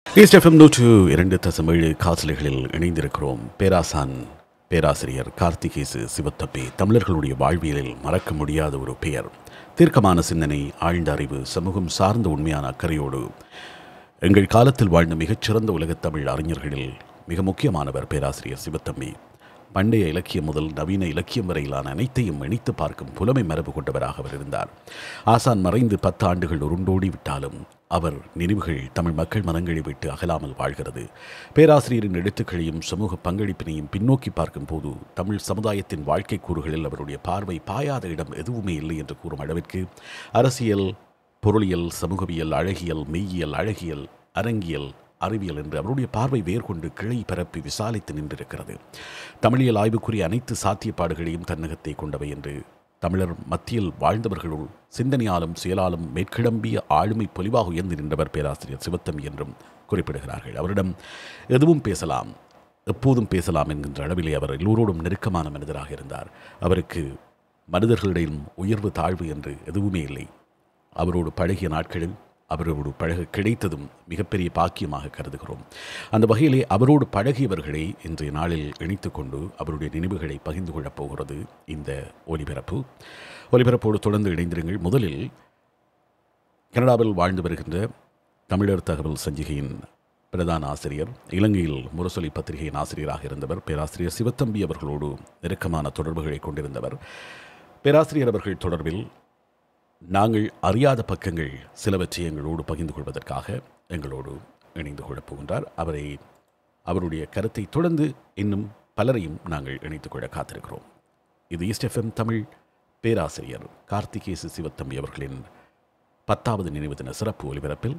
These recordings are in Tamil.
ஈஸ்ட் எஃப்எம் நூற்று இரண்டு தசமேழு காசலைகளில் இணைந்திருக்கிறோம் பேராசான் பேராசிரியர் கார்த்திகேசு சிவத்தப்பி தமிழர்களுடைய வாழ்வியலில் மறக்க முடியாத ஒரு பெயர் தீர்க்கமான சிந்தனை ஆழ்ந்த அறிவு சமூகம் சார்ந்த உண்மையான அக்கறையோடு எங்கள் காலத்தில் வாழ்ந்த மிகச்சிறந்த உலகத் தமிழ் அறிஞர்களில் மிக முக்கியமானவர் பேராசிரியர் சிவத்தம்பி பண்டைய இலக்கியம் முதல் நவீன இலக்கியம் வரையிலான அனைத்தையும் இணைத்து பார்க்கும் புலமை மரபு கொண்டவராக அவர் இருந்தார் ஆசான் மறைந்து பத்து ஆண்டுகள் உருண்டோடி விட்டாலும் அவர் நினைவுகள் தமிழ் மக்கள் மனங்களை விட்டு அகலாமல் வாழ்கிறது பேராசிரியரின் எழுத்துக்களையும் சமூக பங்களிப்பினையும் பின்னோக்கி பார்க்கும் போது தமிழ் சமுதாயத்தின் வாழ்க்கை கூறுகளில் அவருடைய பார்வை பாயாத இடம் எதுவுமே இல்லை என்று கூறும் அளவிற்கு அரசியல் பொருளியல் சமூகவியல் அழகியல் மெய்யியல் அழகியல் அரங்கியல் அறிவியல் என்று அவருடைய பார்வை வேர்கொண்டு கிளை பரப்பி விசாலித்து நின்றிருக்கிறது தமிழியல் ஆய்வுக்குரிய அனைத்து சாத்தியப்பாடுகளையும் தன்னகத்தை கொண்டவை என்று தமிழர் மத்தியில் வாழ்ந்தவர்களுள் சிந்தனையாலும் செயலாலும் மேற்கிளம்பிய ஆளுமை பொலிவாக உயர்ந்து நின்றவர் பேராசிரியர் சிவத்தம்பி என்றும் குறிப்பிடுகிறார்கள் அவரிடம் எதுவும் பேசலாம் எப்போதும் பேசலாம் என்கின்ற அளவிலே அவர் எல்லோரோடும் நெருக்கமான மனிதராக இருந்தார் அவருக்கு மனிதர்களிடம் உயர்வு தாழ்வு என்று எதுவுமே இல்லை அவரோடு பழகிய நாட்களில் அவரோடு பழக கிடைத்ததும் மிகப்பெரிய பாக்கியமாக கருதுகிறோம் அந்த வகையிலே அவரோடு பழகியவர்களை இன்றைய நாளில் இணைத்து கொண்டு அவருடைய நினைவுகளை பகிர்ந்து கொள்ளப் போகிறது இந்த ஒலிபரப்பு ஒலிபரப்போடு தொடர்ந்து இணைந்திருங்கள் முதலில் கனடாவில் வாழ்ந்து வருகின்ற தமிழர் தகவல் சஞ்சிகையின் பிரதான ஆசிரியர் இலங்கையில் முரசொலி பத்திரிகையின் ஆசிரியராக இருந்தவர் பேராசிரியர் சிவத்தம்பி அவர்களோடு நெருக்கமான தொடர்புகளை கொண்டிருந்தவர் பேராசிரியர் அவர்கள் தொடர்பில் நாங்கள் அறியாத பக்கங்கள் சிலவற்றை எங்களோடு பகிர்ந்து கொள்வதற்காக எங்களோடு இணைந்து கொள்ளப் போகின்றார் அவரை அவருடைய கருத்தை தொடர்ந்து இன்னும் பலரையும் நாங்கள் இணைத்துக் கொள்ள காத்திருக்கிறோம் இது ஈஸ்ட் எஃப்எம் தமிழ் பேராசிரியர் கார்த்திகேசு சிவத்தம்பி அவர்களின் பத்தாவது நினைவு தின சிறப்பு ஒலிபரப்பில்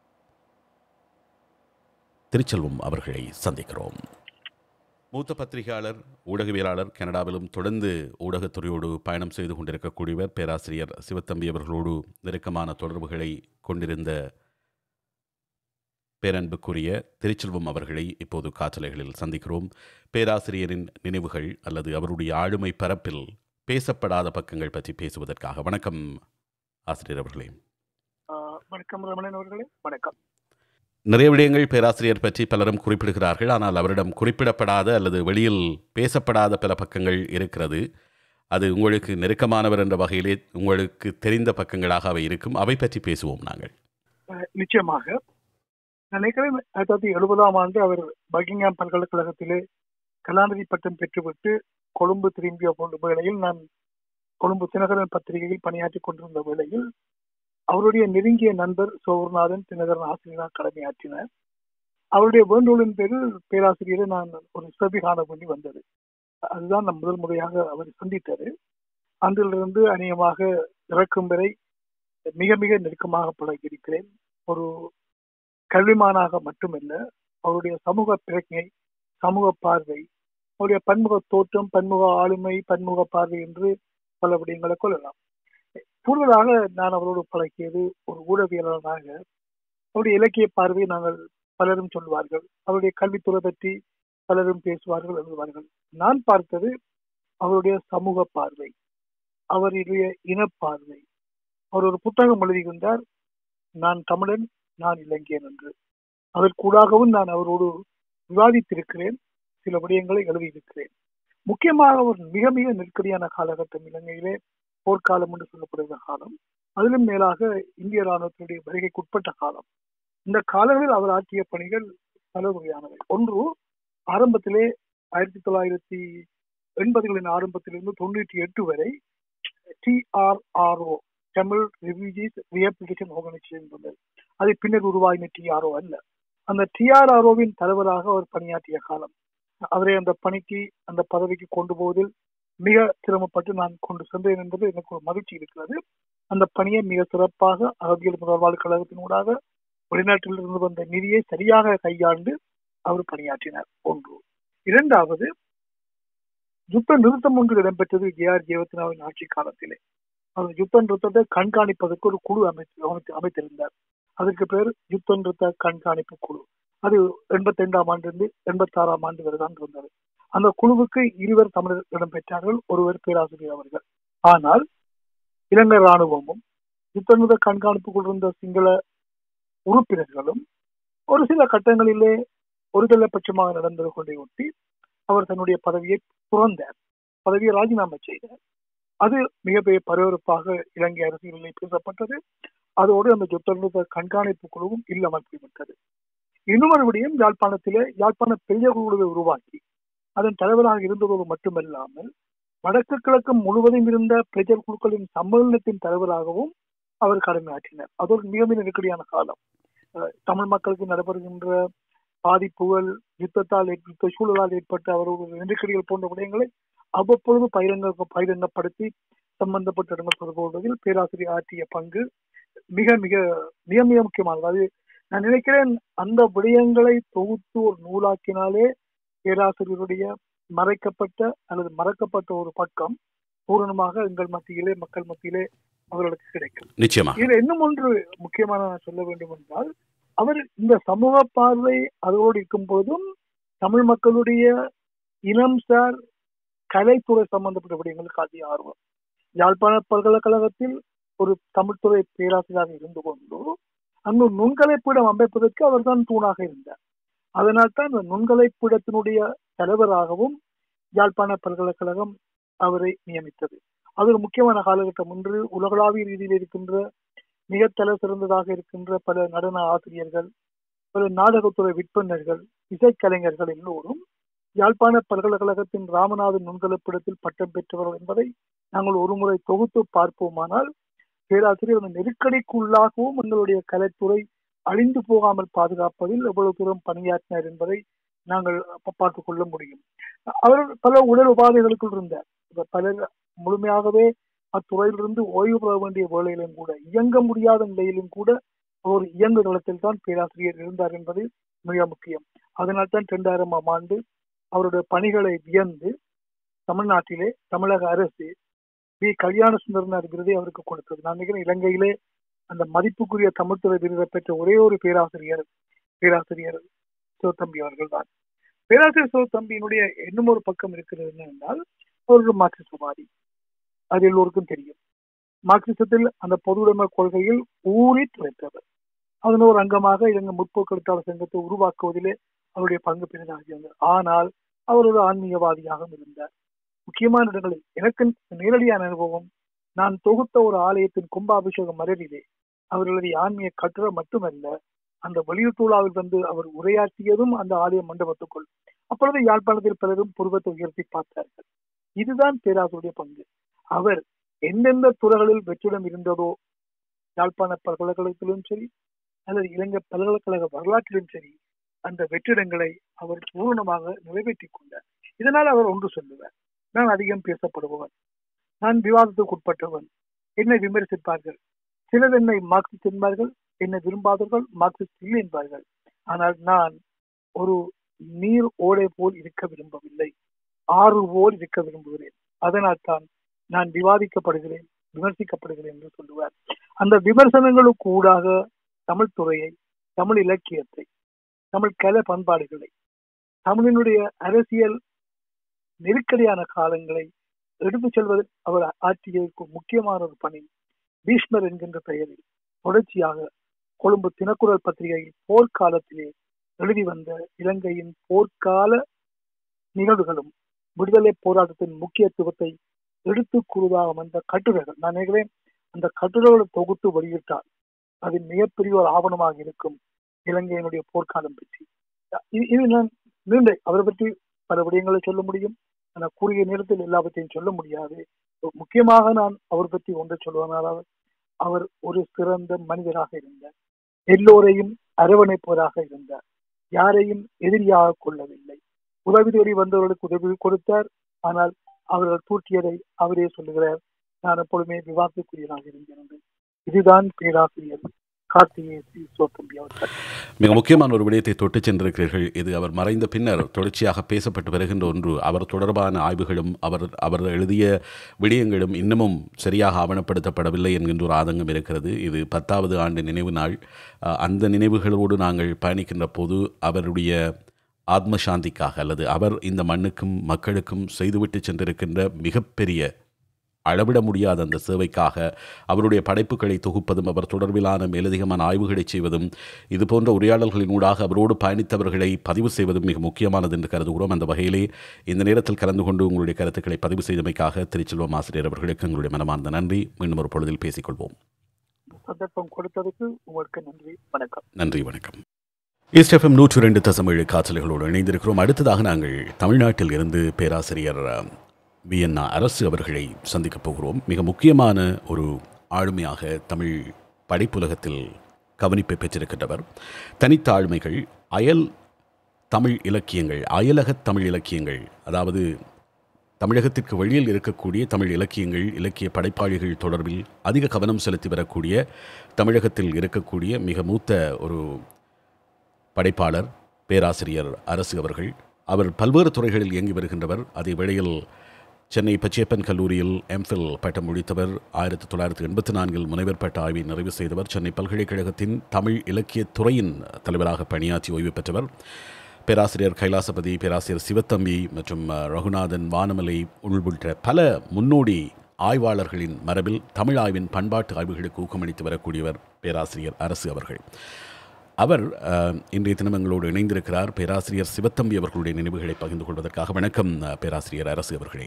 திருச்செல்வம் அவர்களை சந்திக்கிறோம் மூத்த பத்திரிகையாளர் ஊடகவியலாளர் கனடாவிலும் தொடர்ந்து ஊடகத்துறையோடு பயணம் செய்து கொண்டிருக்கக்கூடியவர் பேராசிரியர் சிவத்தம்பி அவர்களோடு நெருக்கமான தொடர்புகளை கொண்டிருந்த பேரன்புக்குரிய திருச்செல்வம் அவர்களை இப்போது காற்றலைகளில் சந்திக்கிறோம் பேராசிரியரின் நினைவுகள் அல்லது அவருடைய ஆளுமை பரப்பில் பேசப்படாத பக்கங்கள் பற்றி பேசுவதற்காக வணக்கம் ஆசிரியர் அவர்களே ஆஹ் வணக்கம் ரமணன் அவர்களே வணக்கம் நிறைய விடயங்கள் பேராசிரியர் பற்றி பலரும் குறிப்பிடுகிறார்கள் ஆனால் அவரிடம் குறிப்பிடப்படாத அல்லது வெளியில் பேசப்படாத பல பக்கங்கள் இருக்கிறது அது உங்களுக்கு நெருக்கமானவர் என்ற வகையிலே உங்களுக்கு தெரிந்த பக்கங்களாக அவை இருக்கும் அவை பற்றி பேசுவோம் நாங்கள் ஆஹ் நிச்சயமாக நான் நினைக்கிறேன் ஆயிரத்தி தொள்ளாயிரத்தி எழுபதாம் ஆண்டு அவர் பக்கிங்ஹாம் பல்கலைக்கழகத்திலே கலாநிதி பட்டம் பெற்றுவிட்டு கொழும்பு திரும்பிய போன்ற வேளையில் நான் கொழும்பு தினகரன் பத்திரிகையில் பணியாற்றிக் கொண்டிருந்த வேளையில் அவருடைய நெருங்கிய நண்பர் சோகுருநாதன் தினகரன் ஆசிரியராக கடமையாற்றினார் அவருடைய வேண்டுகோளின் பேரில் பேராசிரியரை நான் ஒரு செவி காண வேண்டி வந்தது அதுதான் நான் முதல் முறையாக அவர் சந்தித்தது அன்றிலிருந்து அநேகமாக இறக்கும் வரை மிக மிக நெருக்கமாக பழகியிருக்கிறேன் ஒரு கல்விமானாக மட்டுமல்ல அவருடைய சமூக பிரஜை சமூக பார்வை அவருடைய பன்முக தோற்றம் பன்முக ஆளுமை பன்முக பார்வை என்று பல விடயங்களை கொள்ளலாம் கூடுதலாக நான் அவரோடு பழகியது ஒரு ஊடகவியலாளராக அவருடைய இலக்கிய பார்வையை நாங்கள் பலரும் சொல்வார்கள் அவருடைய கல்வித்துறை பற்றி பலரும் பேசுவார்கள் எழுதுவார்கள் நான் பார்த்தது அவருடைய சமூக பார்வை அவருடைய இனப்பார்வை அவர் ஒரு புத்தகம் எழுதியிருந்தார் நான் தமிழன் நான் இலங்கையன் என்று அதற்கூடாகவும் நான் அவரோடு விவாதித்திருக்கிறேன் சில விடயங்களை எழுதியிருக்கிறேன் முக்கியமாக ஒரு மிக மிக நெருக்கடியான காலகட்டம் இலங்கையிலே போர்க்காலம் என்று சொல்லப்படுகிற காலம் அதிலும் மேலாக இந்திய ராணுவத்தினுடைய வருகைக்குட்பட்ட காலம் இந்த காலங்களில் அவர் ஆற்றிய பணிகள் பல வகையானவை ஒன்று ஆரம்பத்திலே ஆயிரத்தி தொள்ளாயிரத்தி எண்பதுகளின் ஆரம்பத்திலிருந்து தொண்ணூற்றி எட்டு வரை TRRO Tamil refugees rehabilitation organisation இருந்தது அது பின்னர் உருவாகின டிஆர்ஓ அல்ல அந்த டிஆர்ஆர்ஓவின் தலைவராக அவர் பணியாற்றிய காலம் அவரை அந்த பணிக்கு அந்த பதவிக்கு கொண்டு போவதில் மிக சிரமப்பட்டு நான் கொண்டு சென்றேன் என்பது எனக்கு ஒரு மகிழ்ச்சி இருக்கிறது அந்த பணியை மிக சிறப்பாக அரசியல் முதல்வாழ் கழகத்தினூடாக வெளிநாட்டில் இருந்து வந்த நிதியை சரியாக கையாண்டு அவர் பணியாற்றினார் ஒன்று இரண்டாவது யுத்த நிறுத்தம் ஒன்று இடம்பெற்றது ஜே ஆர் ஜெயவர்த்தனாவின் ஆட்சி காலத்திலே அந்த யுத்த நிறுத்தத்தை கண்காணிப்பதற்கு ஒரு குழு அமைத்து அமைத்து அமைத்திருந்தார் அதற்கு பேர் யுத்த நிறுத்த கண்காணிப்பு குழு அது எண்பத்தி ஐந்தாம் ஆண்டிலிருந்து எண்பத்தி ஆறாம் ஆண்டு வரை தான் இருந்தது அந்த குழுவுக்கு இருவர் தமிழர் இடம்பெற்றார்கள் ஒருவர் பேராசிரியர் அவர்கள் ஆனால் இலங்கை ராணுவமும் யுத்த நிறுத்த கண்காணிப்பு குழு இருந்த சிங்கள உறுப்பினர்களும் ஒரு சில கட்டங்களிலே ஒருதலை பட்சமாக நடந்தது கொண்டே ஒட்டி அவர் தன்னுடைய பதவியை துறந்தார் பதவியை ராஜினாமா செய்தார் அது மிகப்பெரிய பரபரப்பாக இலங்கை அரசியலில் பேசப்பட்டது அதோடு அந்த யுத்த கண்காணிப்பு குழுவும் இல்லாமல் போய்விட்டது இன்னும் ஒரு விடயம் யாழ்ப்பாணத்திலே யாழ்ப்பாண பெரிய குழுவை உருவாக்கி அதன் தலைவராக இருந்ததோடு மட்டுமல்லாமல் வடக்கு கிழக்கு முழுவதும் இருந்த பிரஜர் குழுக்களின் சம்மேளனத்தின் தலைவராகவும் அவர் கடமையாற்றினார் அது ஒரு மிக மிக நெருக்கடியான காலம் அஹ் தமிழ் மக்களுக்கு நடைபெறுகின்ற பாதிப்புகள் யுத்தத்தால் ஏற்~ யுத்த சூழலால் ஏற்பட்ட அவர்களுடைய நெருக்கடிகள் போன்ற விடயங்களை அவ்வப்பொழுது பகிரங்க பகிரங்கப்படுத்தி சம்பந்தப்பட்ட இடங்கள் தொடர்புவதில் பேராசிரியர் ஆற்றிய பங்கு மிக மிக மிக மிக முக்கியமானது அது நான் நினைக்கிறேன் அந்த விடயங்களை தொகுத்து ஒரு நூலாக்கினாலே பேராசிரியருடைய மறைக்கப்பட்ட அல்லது மறக்கப்பட்ட ஒரு பக்கம் பூரணமாக எங்கள் மத்தியிலே மக்கள் மத்தியிலே அவர்களுக்கு கிடைக்கும் நிச்சயமாக இதுல இன்னும் ஒன்று முக்கியமான நான் சொல்ல வேண்டும் என்றால் அவர் இந்த சமூக பார்வை அதோடு இருக்கும் போதும் தமிழ் மக்களுடைய இனம் சார் கலைத்துறை சம்பந்தப்பட்ட விடயங்களுக்கு அதிக ஆர்வம் யாழ்ப்பாண பல்கலைக்கழகத்தில் ஒரு தமிழ்துறை பேராசிரியராக இருந்து கொண்டு அங்கு நுண்கலைப்பீடம் அமைப்பதற்கு அவர்தான் தூணாக இருந்தார் அதனால் தான் அந்த நுண்கலைப்பீடத்தினுடைய தலைவராகவும் யாழ்ப்பாண பல்கலைக்கழகம் அவரை நியமித்தது அது ஒரு முக்கியமான காலகட்டம் ஒன்று உலகளாவிய ரீதியில் இருக்கின்ற மிக தலை சிறந்ததாக இருக்கின்ற பல நடன ஆசிரியர்கள் பல நாடகத்துறை விற்பனர்கள் இசைக்கலைஞர்கள் எல்லோரும் யாழ்ப்பாண பல்கலைக்கழகத்தின் ராமநாதன் நுண்கலப்பிடத்தில் பட்டம் பெற்றவர்கள் என்பதை நாங்கள் ஒருமுறை தொகுத்து பார்ப்போமானால் பேராசிரியர் அந்த நெருக்கடிக்குள்ளாகவும் எங்களுடைய கலைத்துறை அழிந்து போகாமல் பாதுகாப்பதில் எவ்வளவு தூரம் பணியாற்றினார் என்பதை நாங்கள் ப- பார்த்துக் கொள்ள முடியும் அவர் பல உடல் உபாதைகளுக்குள் இருந்தார் இப்ப பலர் முழுமையாகவே அத்துறையிலிருந்து ஓய்வு பெற வேண்டிய வேளையிலும் கூட இயங்க முடியாத நிலையிலும் கூட ஒரு இயங்கு நிலத்தில் தான் பேராசிரியர் இருந்தார் என்பது மிக முக்கியம் அதனால் தான் இரண்டாயிரமாம் ஆண்டு அவருடைய பணிகளை வியந்து தமிழ்நாட்டிலே தமிழக அரசு வி கல்யாண சுந்தரனார் விருதை அவருக்கு கொடுத்தது நான் நினைக்கிறேன் இலங்கையிலே அந்த மதிப்புக்குரிய தமிழ்துறை விருதை பெற்ற ஒரே ஒரு பேராசிரியர் பேராசிரியர் சிவத்தம்பி அவர்கள் தான் பேராசிரியர் சிவத்தம்பியினுடைய இன்னும் ஒரு பக்கம் இருக்கிறது என்னவென்றால் அவர் ஒரு மார்க்சிசவாதி அது எல்லோருக்கும் தெரியும் மார்க்சிசத்தில் அந்த பொதுவுடைமை கொள்கையில் ஊறி துளைத்தவர் அதன் ஒரு அங்கமாக இலங்கை முற்போக்கு எழுத்தாளர் சங்கத்தை உருவாக்குவதிலே அவருடைய பங்கு பெரிதாக இருந்தது ஆனால் அவர் ஒரு ஆன்மீகவாதியாகவும் இருந்தார் முக்கியமான இடங்களில் எனக்கு நேரடியான அனுபவம் நான் தொகுத்த ஒரு ஆலயத்தின் கும்பாபிஷேக மலரிலே அவர்களுடைய ஆன்மீக கட்டுரை மட்டுமல்ல அந்த வெளியீட்டுலாவில் வந்து அவர் உரையாற்றியதும் அந்த ஆலய மண்டபத்துக்குள் அப்பொழுது யாழ்ப்பாணத்தில் பலரும் புருவத்தை உயர்த்தி பார்த்தார்கள் இதுதான் பேராசிரியருடைய பங்கு அவர் எந்தெந்த துறைகளில் வெற்றிடம் இருந்ததோ யாழ்ப்பாண பல்கலைக்கழகத்திலும் சரி அல்லது இலங்கை பல்கலைக்கழக வரலாற்றிலும் சரி அந்த வெற்றிடங்களை அவர் பூரணமாக நிறைவேற்றிக் கொண்டார் இதனால் அவர் ஒன்று சொல்லுவார் நான் அதிகம் பேசப்படுபவன் நான் விவாதத்துக்கு உட்பட்டவன் என்னை விமர்சிப்பார்கள் சிலர் என்னை மார்க்சிஸ்ட் என்பார்கள் என்னை விரும்பாதவர்கள் மார்க்சிஸ்ட் இல்லை என்பார்கள் ஆனால் நான் ஒரு நீர் ஓடை போல் இருக்க விரும்பவில்லை ஆறு போல் இருக்க விரும்புகிறேன் அதனால் தான் நான் விவாதிக்கப்படுகிறேன் விமர்சிக்கப்படுகிறேன் என்று சொல்லுவார் அந்த விமர்சனங்களுக்கு ஊடாக தமிழ் துறையை தமிழ் இலக்கியத்தை தமிழ் கலை பண்பாடுகளை தமிழினுடைய அரசியல் நெருக்கடியான காலங்களை எடுத்துச் செல்வதில் அவர் ஆற்றிய முக்கியமான ஒரு பணி பீஷ்மர் என்கின்ற பெயரில் தொடர்ச்சியாக கொழும்பு தினக்குரல் பத்திரிகையில் போர்க்காலத்திலே எழுதி வந்த இலங்கையின் போர்க்கால நிகழ்வுகளும் விடுதலை போராட்டத்தின் முக்கியத்துவத்தை எடுத்து கூறுவதாக வந்த கட்டுரைகள் நான் நினைக்கிறேன் அந்த கட்டுரைகளை தொகுத்து வெளியிட்டால் அது மிகப்பெரிய ஒரு ஆவணமாக இருக்கும் இலங்கையினுடைய போர்க்காலம் பற்றி இது இது நான் நீண்ட அவரை பற்றி பல விடயங்களை சொல்ல முடியும் ஆனால் குறுகிய நேரத்தில் எல்லாவற்றையும் சொல்ல முடியாது முக்கியமாக நான் அவர் பற்றி ஒன்றை சொல்வதனால் அவர் ஒரு சிறந்த மனிதராக இருந்தார் எல்லோரையும் அரவணைப்பவராக இருந்தார் யாரையும் எதிரியாக கொள்ளவில்லை உதவி தேடி வந்தவர்களுக்கு உதவி கொடுத்தார் ஆனால் அவர்கள் தூற்றியதை அவரே சொல்லுகிறார் நான் எப்பொழுதுமே விவாதத்துக்குரியதாக இருந்தேன் இதுதான் பேராசிரியர் கார்த்திகே சோத்தம்பி அவர்கள் மிக முக்கியமான ஒரு விடயத்தை தொட்டு சென்றிருக்கிறீர்கள் இது அவர் மறைந்த பின்னர் தொடர்ச்சியாக பேசப்பட்டு வருகின்ற ஒன்று அவர் தொடர்பான ஆய்வுகளும் அவர் அவர் எழுதிய விடயங்களும் இன்னமும் சரியாக ஆவணப்படுத்தப்படவில்லை என்கின்ற ஒரு ஆதங்கம் இருக்கிறது இது பத்தாவது ஆண்டு நினைவு நாள் அஹ், அந்த நினைவுகளோடு நாங்கள் பயணிக்கின்ற போது அவருடைய ஆத்ம சாந்திக்காக அல்லது அவர் இந்த மண்ணுக்கும் மக்களுக்கும் செய்துவிட்டு சென்றிருக்கின்ற மிகப்பெரிய அளவிட முடியாத அந்த சேவைக்காக அவருடைய படைப்புகளை தொகுப்பதும் அவர் தொடர்பிலான மேலதிகமான ஆய்வுகளை செய்வதும் இது போன்ற உரையாடல்களின் ஊடாக அவரோடு பயணித்தவர்களை பதிவு செய்வதும் மிக முக்கியமானது என்று கருதுகிறோம் அந்த வகையிலே இந்த நேரத்தில் கலந்து கொண்டு உங்களுடைய கருத்துக்களை பதிவு செய்தமைக்காக திருச்செல்வம் ஆசிரியர் அவர்களுக்கு எங்களுடைய மனமார்ந்த நன்றி மீண்டும் ஒரு பொழுதில் பேசிக்கொள்வோம் சந்தர்ப்பம் கொடுத்ததுக்கு உங்களுக்கு நன்றி வணக்கம் நன்றி வணக்கம் ஈஸ்ட் எஃப்எம் நூற்றி ரெண்டு தசமேழு காற்றலைகளோடு இணைந்திருக்கிறோம் அடுத்ததாக நாங்கள் தமிழ்நாட்டில் இருந்து பேராசிரியர் வியன்னா அரசு அவர்களை சந்திக்கப் போகிறோம் மிக முக்கியமான ஒரு ஆளுமையாக தமிழ் படைப்புலகத்தில் கவனிப்பை பெற்றிருக்கின்றவர் தனித்தாழ்மைகள் அயல் தமிழ் இலக்கியங்கள் அயலக தமிழ் இலக்கியங்கள் அதாவது தமிழகத்திற்கு வெளியில் இருக்கக்கூடிய தமிழ் இலக்கியங்கள் இலக்கிய படைப்பாளிகள் தொடர்பில் அதிக கவனம் செலுத்தி வரக்கூடிய தமிழகத்தில் இருக்கக்கூடிய மிக மூத்த ஒரு படைப்பாளர் பேராசிரியர் அரசு அவர்கள் அவர் பல்வேறு துறைகளில் இயங்கி வருகின்றவர் அதே வேளையில் சென்னை பச்சையப்பன் கல்லூரியில் எம்ஃபில் பட்டம் முடித்தவர் ஆயிரத்தி தொள்ளாயிரத்தி எண்பத்தி நான்கில் முனைவர் பட்ட ஆய்வை நிறைவு செய்தவர் சென்னை பல்கலைக்கழகத்தின் தமிழ் இலக்கிய துறையின் தலைவராக பணியாற்றி ஓய்வு பெற்றவர் பேராசிரியர் கைலாசபதி பேராசிரியர் சிவத்தம்பி மற்றும் அஹ், ரகுநாதன் வானமலை உள்ளிட்ட பல முன்னோடி ஆய்வாளர்களின் மரபில் தமிழ் ஆய்வின் பண்பாட்டு ஆய்வுகளுக்கு ஊக்கமளித்து வரக்கூடியவர் பேராசிரியர் அரசு அவர்கள் அவர் அஹ், இன்றைய தினம் எங்களோடு இணைந்திருக்கிறார் பேராசிரியர் சிவத்தம்பி அவர்களுடைய நினைவுகளை பகிர்ந்து கொள்வதற்காக வணக்கம் அஹ், பேராசிரியர் அரசு அவர்களே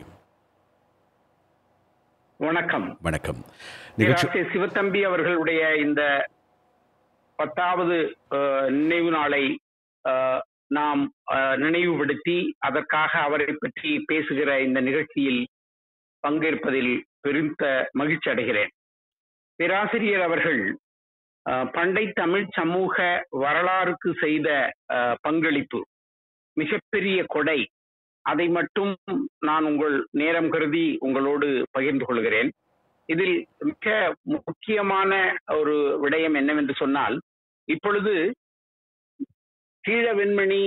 வணக்கம் வணக்கம் நிகழ்ச்சி பேராசிரியர் சிவத்தம்பி அவர்களுடைய இந்த பத்தாவது அஹ், நினைவு நாளை அஹ், நாம் அஹ், நினைவுபடுத்தி அதற்காக அவரை பற்றி பேசுகிற இந்த நிகழ்ச்சியில் பங்கேற்பதில் பெருத்த மகிழ்ச்சி அடைகிறேன் பேராசிரியர் அவர்கள் அஹ், பண்டை தமிழ் சமூக வரலாறுக்கு செய்த அஹ், பங்களிப்பு மிகப்பெரிய கொடை அதை மட்டும் நான் உங்கள் நேரம் கருதி உங்களோடு பகிர்ந்து கொள்கிறேன் இதில் மிக முக்கியமான ஒரு விடயம் என்னவென்று சொன்னால் இப்பொழுது கீழ வெண்மணி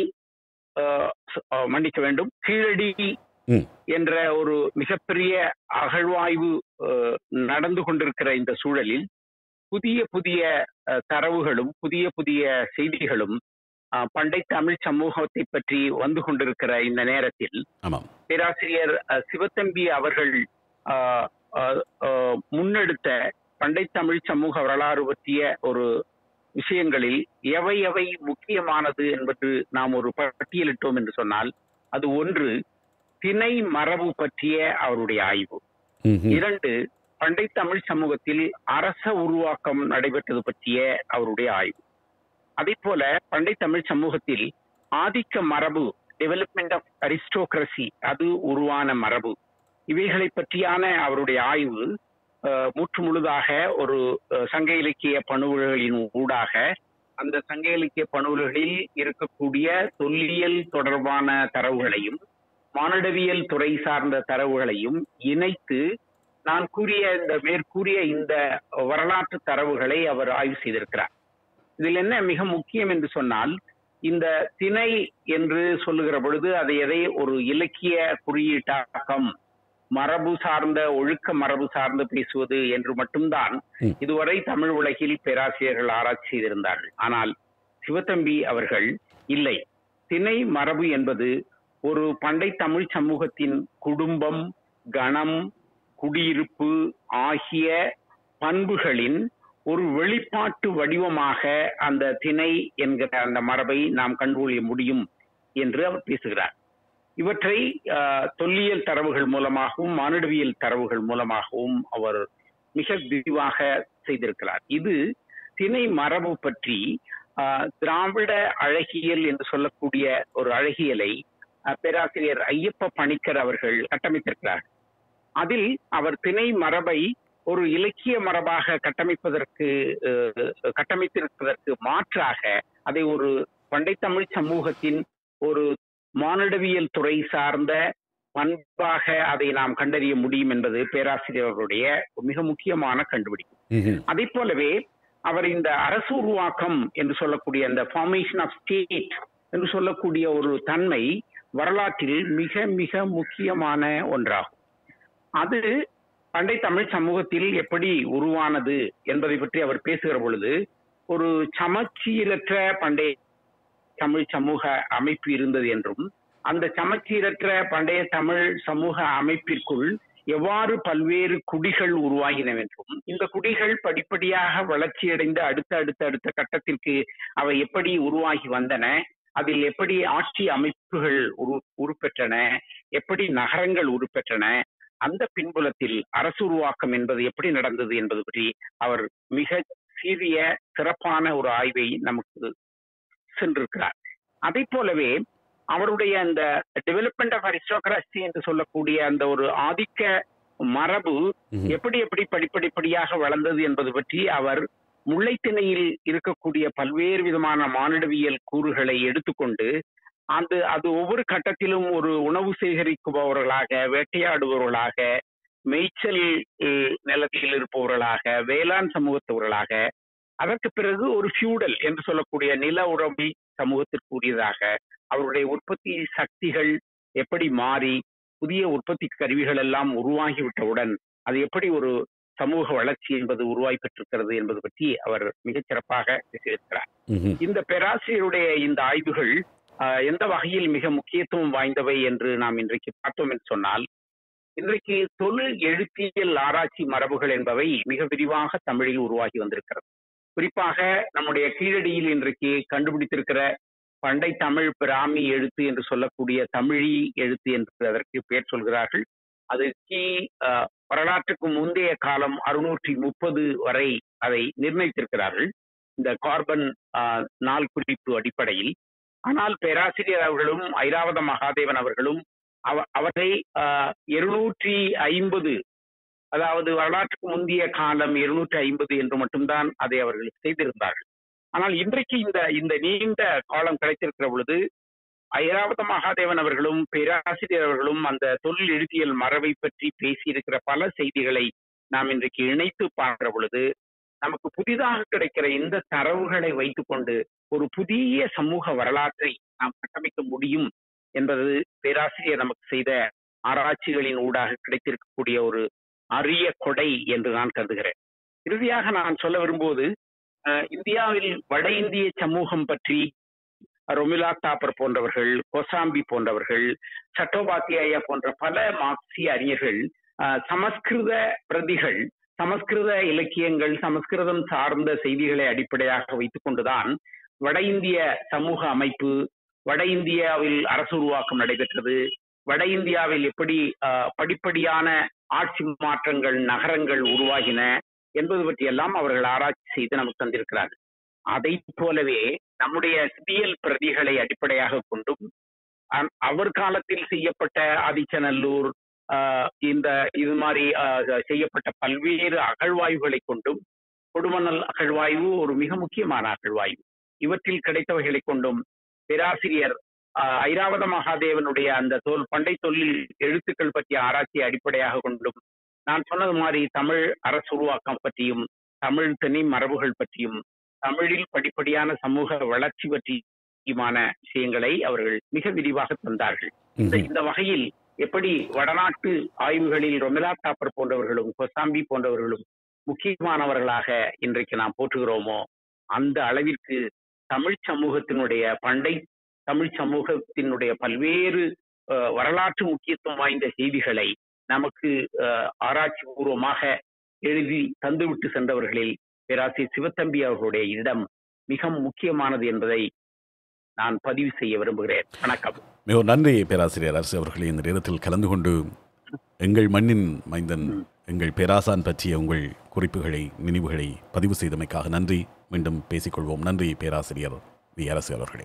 அஹ், அஹ், மன்னிக்க வேண்டும் கீழடி ம். என்ற ஒரு மிகப்பெரிய அகழ்வாய்வு அஹ், நடந்து கொண்டிருக்கிற இந்த சூழலில் புதிய புதிய அஹ், தரவுகளும் புதிய புதிய செய்திகளும் அஹ், பண்டை தமிழ் சமூகத்தை பற்றி வந்து கொண்டிருக்கிற இந்த நேரத்தில் ஆமாம் பேராசிரியர் அஹ், சிவத்தம்பி அவர்கள் அஹ், அஹ், அஹ், முன்னெடுத்த பண்டை தமிழ் சமூக வரலாறு பற்றிய ஒரு விஷயங்களில் எவை எவை முக்கியமானது என்பது நாம் ஒரு பட்டியலிட்டோம் என்று சொன்னால் அது ஒன்று திணை மரபு பற்றிய அவருடைய ஆய்வு ம்ஹும். இரண்டு பண்டை தமிழ் சமூகத்தில் அரச உருவாக்கம் நடைபெற்றது பற்றிய அவருடைய ஆய்வு அதே போல பண்டை தமிழ் சமூகத்தில் ஆதிக்க மரபு டெவலப்மெண்ட் ஆஃப் அரிஸ்டோக்ரசி அது உருவான மரபு இவைகளை பற்றியான அவருடைய ஆய்வு அஹ், முற்று முழுதாக ஒரு அஹ், சங்க இலக்கிய பணுவல்களின் ஊடாக அந்த சங்க இலக்கிய பணுவல்களில் இருக்கக்கூடிய தொல்லியல் தொடர்பான தரவுகளையும் மானுடவியல் துறை சார்ந்த தரவுகளையும் இணைத்து நான் கூறிய இந்த மேற்கூறிய இந்த வரலாற்று தரவுகளை அவர் ஆய்வு செய்திருக்கிறார் இதில் என்ன மிக முக்கியம் என்று சொன்னால் இந்த திணை என்று சொல்லுகிற பொழுது அதை எதை ஒரு இலக்கிய குறியீட்டாக்கம் மரபு சார்ந்த ஒழுக்க மரபு சார்ந்து பேசுவது என்று மட்டும்தான் ம். இதுவரை தமிழ் உலகில் பேராசிரியர்கள் ஆராய்ச்சி செய்திருந்தார்கள் ஆனால் சிவத்தம்பி அவர்கள் இல்லை திணை மரபு என்பது ஒரு பண்டை தமிழ் சமூகத்தின் குடும்பம் கணம் குடியிருப்பு ஆகிய பண்புகளின் ஒரு வெளிப்பாட்டு வடிவமாக அந்த திணை என்கிற அந்த மரபை நாம் கண்டுகொள்ள முடியும் என்று அவர் பேசுகிறார் இவற்றை ஆஹ், தொல்லியல் தரவுகள் மூலமாகவும் மானுடவியல் தரவுகள் மூலமாகவும் அவர் மிக விரிவாக செய்திருக்கிறார் இது திணை மரபு பற்றி ஆஹ், திராவிட அழகியல் என்று சொல்லக்கூடிய ஒரு அழகியலை ஆஹ், பேராசிரியர் ஐயப்ப பணிக்கர் அவர்கள் கட்டமைத்திருக்கிறார் அதில் அவர் திணை மரபை ஒரு இலக்கிய மரபாக கட்டமைப்பதற்கு அஹ், கட்டமைத்திருப்பதற்கு மாற்றாக அதை ஒரு பண்டை தமிழ் சமூகத்தின் ஒரு மானுடவியல் துறை சார்ந்த பண்பாக அதை நாம் கண்டறிய முடியும் என்பது பேராசிரியர் அவருடைய மிக முக்கியமான கண்டுபிடிப்பு ம்ஹும். அதை போலவே அவர் இந்த அரசு உருவாக்கம் என்று சொல்லக்கூடிய அந்த ஃபார்மேஷன் ஆஃப் ஸ்டேட் என்று சொல்லக்கூடிய ஒரு தன்மை வரலாற்றில் மிக மிக முக்கியமான ஒன்றாகும் அது பண்டை தமிழ் சமூகத்தில் எப்படி உருவானது என்பதை பற்றி அவர் பேசுகிற பொழுது ஒரு சமச்சீரற்ற பண்டைய தமிழ் சமூக அமைப்பு இருந்தது என்றும் அந்த சமச்சீரற்ற பண்டைய தமிழ் சமூக அமைப்பிற்குள் எவ்வாறு பல்வேறு குடிகள் உருவாகினவென்றும் இந்த குடிகள் படிப்படியாக வளர்ச்சியடைந்து அடுத்த அடுத்த அடுத்த கட்டத்திற்கு அவை எப்படி உருவாகி வந்தன அதில் எப்படி ஆட்சி அமைப்புகள் உரு உருப்பெற்றன எப்படி நகரங்கள் உருப்பெற்றன அந்த பின்புலத்தில் அரசு உருவாக்கம் என்பது எப்படி நடந்தது என்பது பற்றி அவர் மிக சீரிய சிறப்பான ஒரு ஆய்வை நமக்கு சென்றிருக்கிறார் அதை போலவே அவருடைய அந்த டெவலப்மெண்ட் ஆஃப் அரிஸ்டோகிராசி என்று சொல்லக்கூடிய அந்த ஒரு ஆதிக்க மரபு ம்ஹும். எப்படி எப்படி படிப்படிப்படியாக வளர்ந்தது என்பது பற்றி அவர் முல்லைத்திணையில் இருக்கக்கூடிய பல்வேறு விதமான மானிடவியல் கூறுகளை எடுத்துக்கொண்டு அந்த அது ஒவ்வொரு கட்டத்திலும் ஒரு உணவு சேகரிக்குபவர்களாக வேட்டையாடுபவர்களாக மேய்ச்சல் அஹ், நிலத்தில் இருப்பவர்களாக வேளாண் சமூகத்தவர்களாக அதற்கு பிறகு ஒரு ஃபியூடல் என்று சொல்லக்கூடிய நில உறவி சமூகத்திற்குரியதாக அவருடைய உற்பத்தி சக்திகள் எப்படி மாறி புதிய உற்பத்தி கருவிகள் எல்லாம் உருவாகிவிட்டவுடன் அது எப்படி ஒரு சமூக வளர்ச்சி என்பது உருவாய் பெற்றிருக்கிறது என்பது பற்றி அவர் மிகச் சிறப்பாக பேசியிருக்கிறார் ம்ஹும். இந்த பேராசிரியருடைய இந்த ஆய்வுகள் ஆஹ், எந்த வகையில் மிக முக்கியத்துவம் வாய்ந்தவை என்று நாம் இன்றைக்கு பார்த்தோம் என்று சொன்னால் இன்றைக்கு தொழில் எழுத்தியல் ஆராய்ச்சி மரபுகள் என்பவை மிக விரிவாக தமிழில் உருவாகி வந்திருக்கிறது குறிப்பாக நம்முடைய கீழடியில் இன்றைக்கு கண்டுபிடித்திருக்கிற பண்டை தமிழ் பிராமி எழுத்து என்று சொல்லக்கூடிய தமிழி எழுத்து என்று அதற்கு பெயர் சொல்கிறார்கள் அது கி ஆஹ், வரலாற்றுக்கு முந்தைய காலம் அறுநூற்றி முப்பது வரை அதை நிர்ணயித்திருக்கிறார்கள் இந்த கார்பன் ஆஹ், நாள் குறிப்பு அடிப்படையில் ஆனால் பேராசிரியர் அவர்களும் ஐராவத மகாதேவன் அவர்களும் அவ- அவரை இருநூற்றி ஐம்பது அதாவது வரலாற்றுக்கு முந்தைய காலம் இருநூற்றி ஐம்பது என்று மட்டும்தான் அதை அவர்கள் செய்திருந்தார்கள் ஆனால் இன்றைக்கு இந்த இந்த நீண்ட காலம் கிடைத்திருக்கிற பொழுது ஐராவத மகாதேவன் அவர்களும் பேராசிரியர் அவர்களும் அந்த தொழில் எழுதியல் மரபை பற்றி பேசியிருக்கிற பல செய்திகளை நாம் இன்றைக்கு இணைத்து பார்க்கிற பொழுது நமக்கு புதிதாக கிடைக்கிற இந்த தரவுகளை வைத்துக்கொண்டு ஒரு புதிய சமூக வரலாற்றை நாம் கட்டமைக்க முடியும் என்பது பேராசிரியர் நமக்கு செய்த ஆராய்ச்சிகளின் ஊடாக கிடைத்திருக்கக்கூடிய ஒரு அரிய கொடை என்று நான் கருதுகிறேன் இறுதியாக நான் சொல்ல விரும்புவது அஹ், இந்தியாவில் வட இந்திய சமூகம் பற்றி ரொமிலா தாப்பர் போன்றவர்கள் கோசாம்பி போன்றவர்கள் சட்டோபாத்தியாயா போன்ற பல மார்க்சிய அறிஞர்கள் அஹ், சமஸ்கிருத பிரதிகள் சமஸ்கிருத இலக்கியங்கள் சமஸ்கிருதம் சார்ந்த செய்திகளை அடிப்படையாக வைத்துக் கொண்டுதான் வட இந்திய சமூக அமைப்பு வட இந்தியாவில் அரசு உருவாக்கம் நடைபெற்றது வட இந்தியாவில் எப்படி அஹ், படிப்படியான ஆட்சி மாற்றங்கள் நகரங்கள் உருவாகின என்பது பற்றியெல்லாம் அவர்கள் ஆராய்ச்சி செய்து நமக்கு தந்திருக்கிறார்கள் அதை போலவே நம்முடைய சிதியல் பிரதிகளை அடிப்படையாக கொண்டும் அ- அவர் காலத்தில் செய்யப்பட்ட ஆதிச்சநல்லூர் ஆஹ், இந்த இது மாதிரி ஆஹ், செய்யப்பட்ட பல்வேறு அகழ்வாய்வுகளை கொண்டும் கொடுமணல் அகழ்வாய்வு ஒரு மிக முக்கியமான அகழ்வாய்வு இவற்றில் கிடைத்தவைகளை கொண்டும் பேராசிரியர் ஆஹ், ஐராவத மகாதேவனுடைய அந்த தொல் பண்டை தொழில் எழுத்துக்கள் பற்றிய ஆராய்ச்சியை அடிப்படையாக கொண்டும் நான் சொன்னது மாதிரி தமிழ் அரசு உருவாக்கம் பற்றியும் தமிழ் தனி மரபுகள் பற்றியும் தமிழில் படிப்படியான சமூக வளர்ச்சி பற்றியுமான விஷயங்களை அவர்கள் மிக விரிவாக தந்தார்கள் இந்த ம்ஹும். இந்த வகையில் எப்படி வடநாட்டு ஆய்வுகளில் ரொமிலா தாப்பர் போன்றவர்களும் கொசாம்பி போன்றவர்களும் முக்கியமானவர்களாக இன்றைக்கு நாம் போற்றுகிறோமோ அந்த அளவிற்கு தமிழ் சமூகத்தினுடைய பண்டை தமிழ் சமூகத்தினுடைய பல்வேறு அஹ், வரலாற்று முக்கியத்துவம் வாய்ந்த செய்திகளை நமக்கு அஹ், ஆராய்ச்சி பூர்வமாக எழுதி தந்துவிட்டு சென்றவர்களில் பேராசிரியர் சிவத்தம்பி அவர்களுடைய இடம் மிக முக்கியமானது என்பதை நான் பதிவு செய்ய விரும்புகிறேன் வணக்கம் மிகவும் நன்றி பேராசிரியர் அரசு அவர்களே இந்த நேரத்தில் கலந்து கொண்டு எங்கள் மண்ணின் மைந்தன் எங்கள் பேராசான் பற்றிய உங்கள் குறிப்புகளை நினைவுகளை பதிவு செய்தமைக்காக நன்றி மீண்டும் பேசிக்கொள்வோம் நன்றி பேராசிரியர் வி அரசு அவர்களே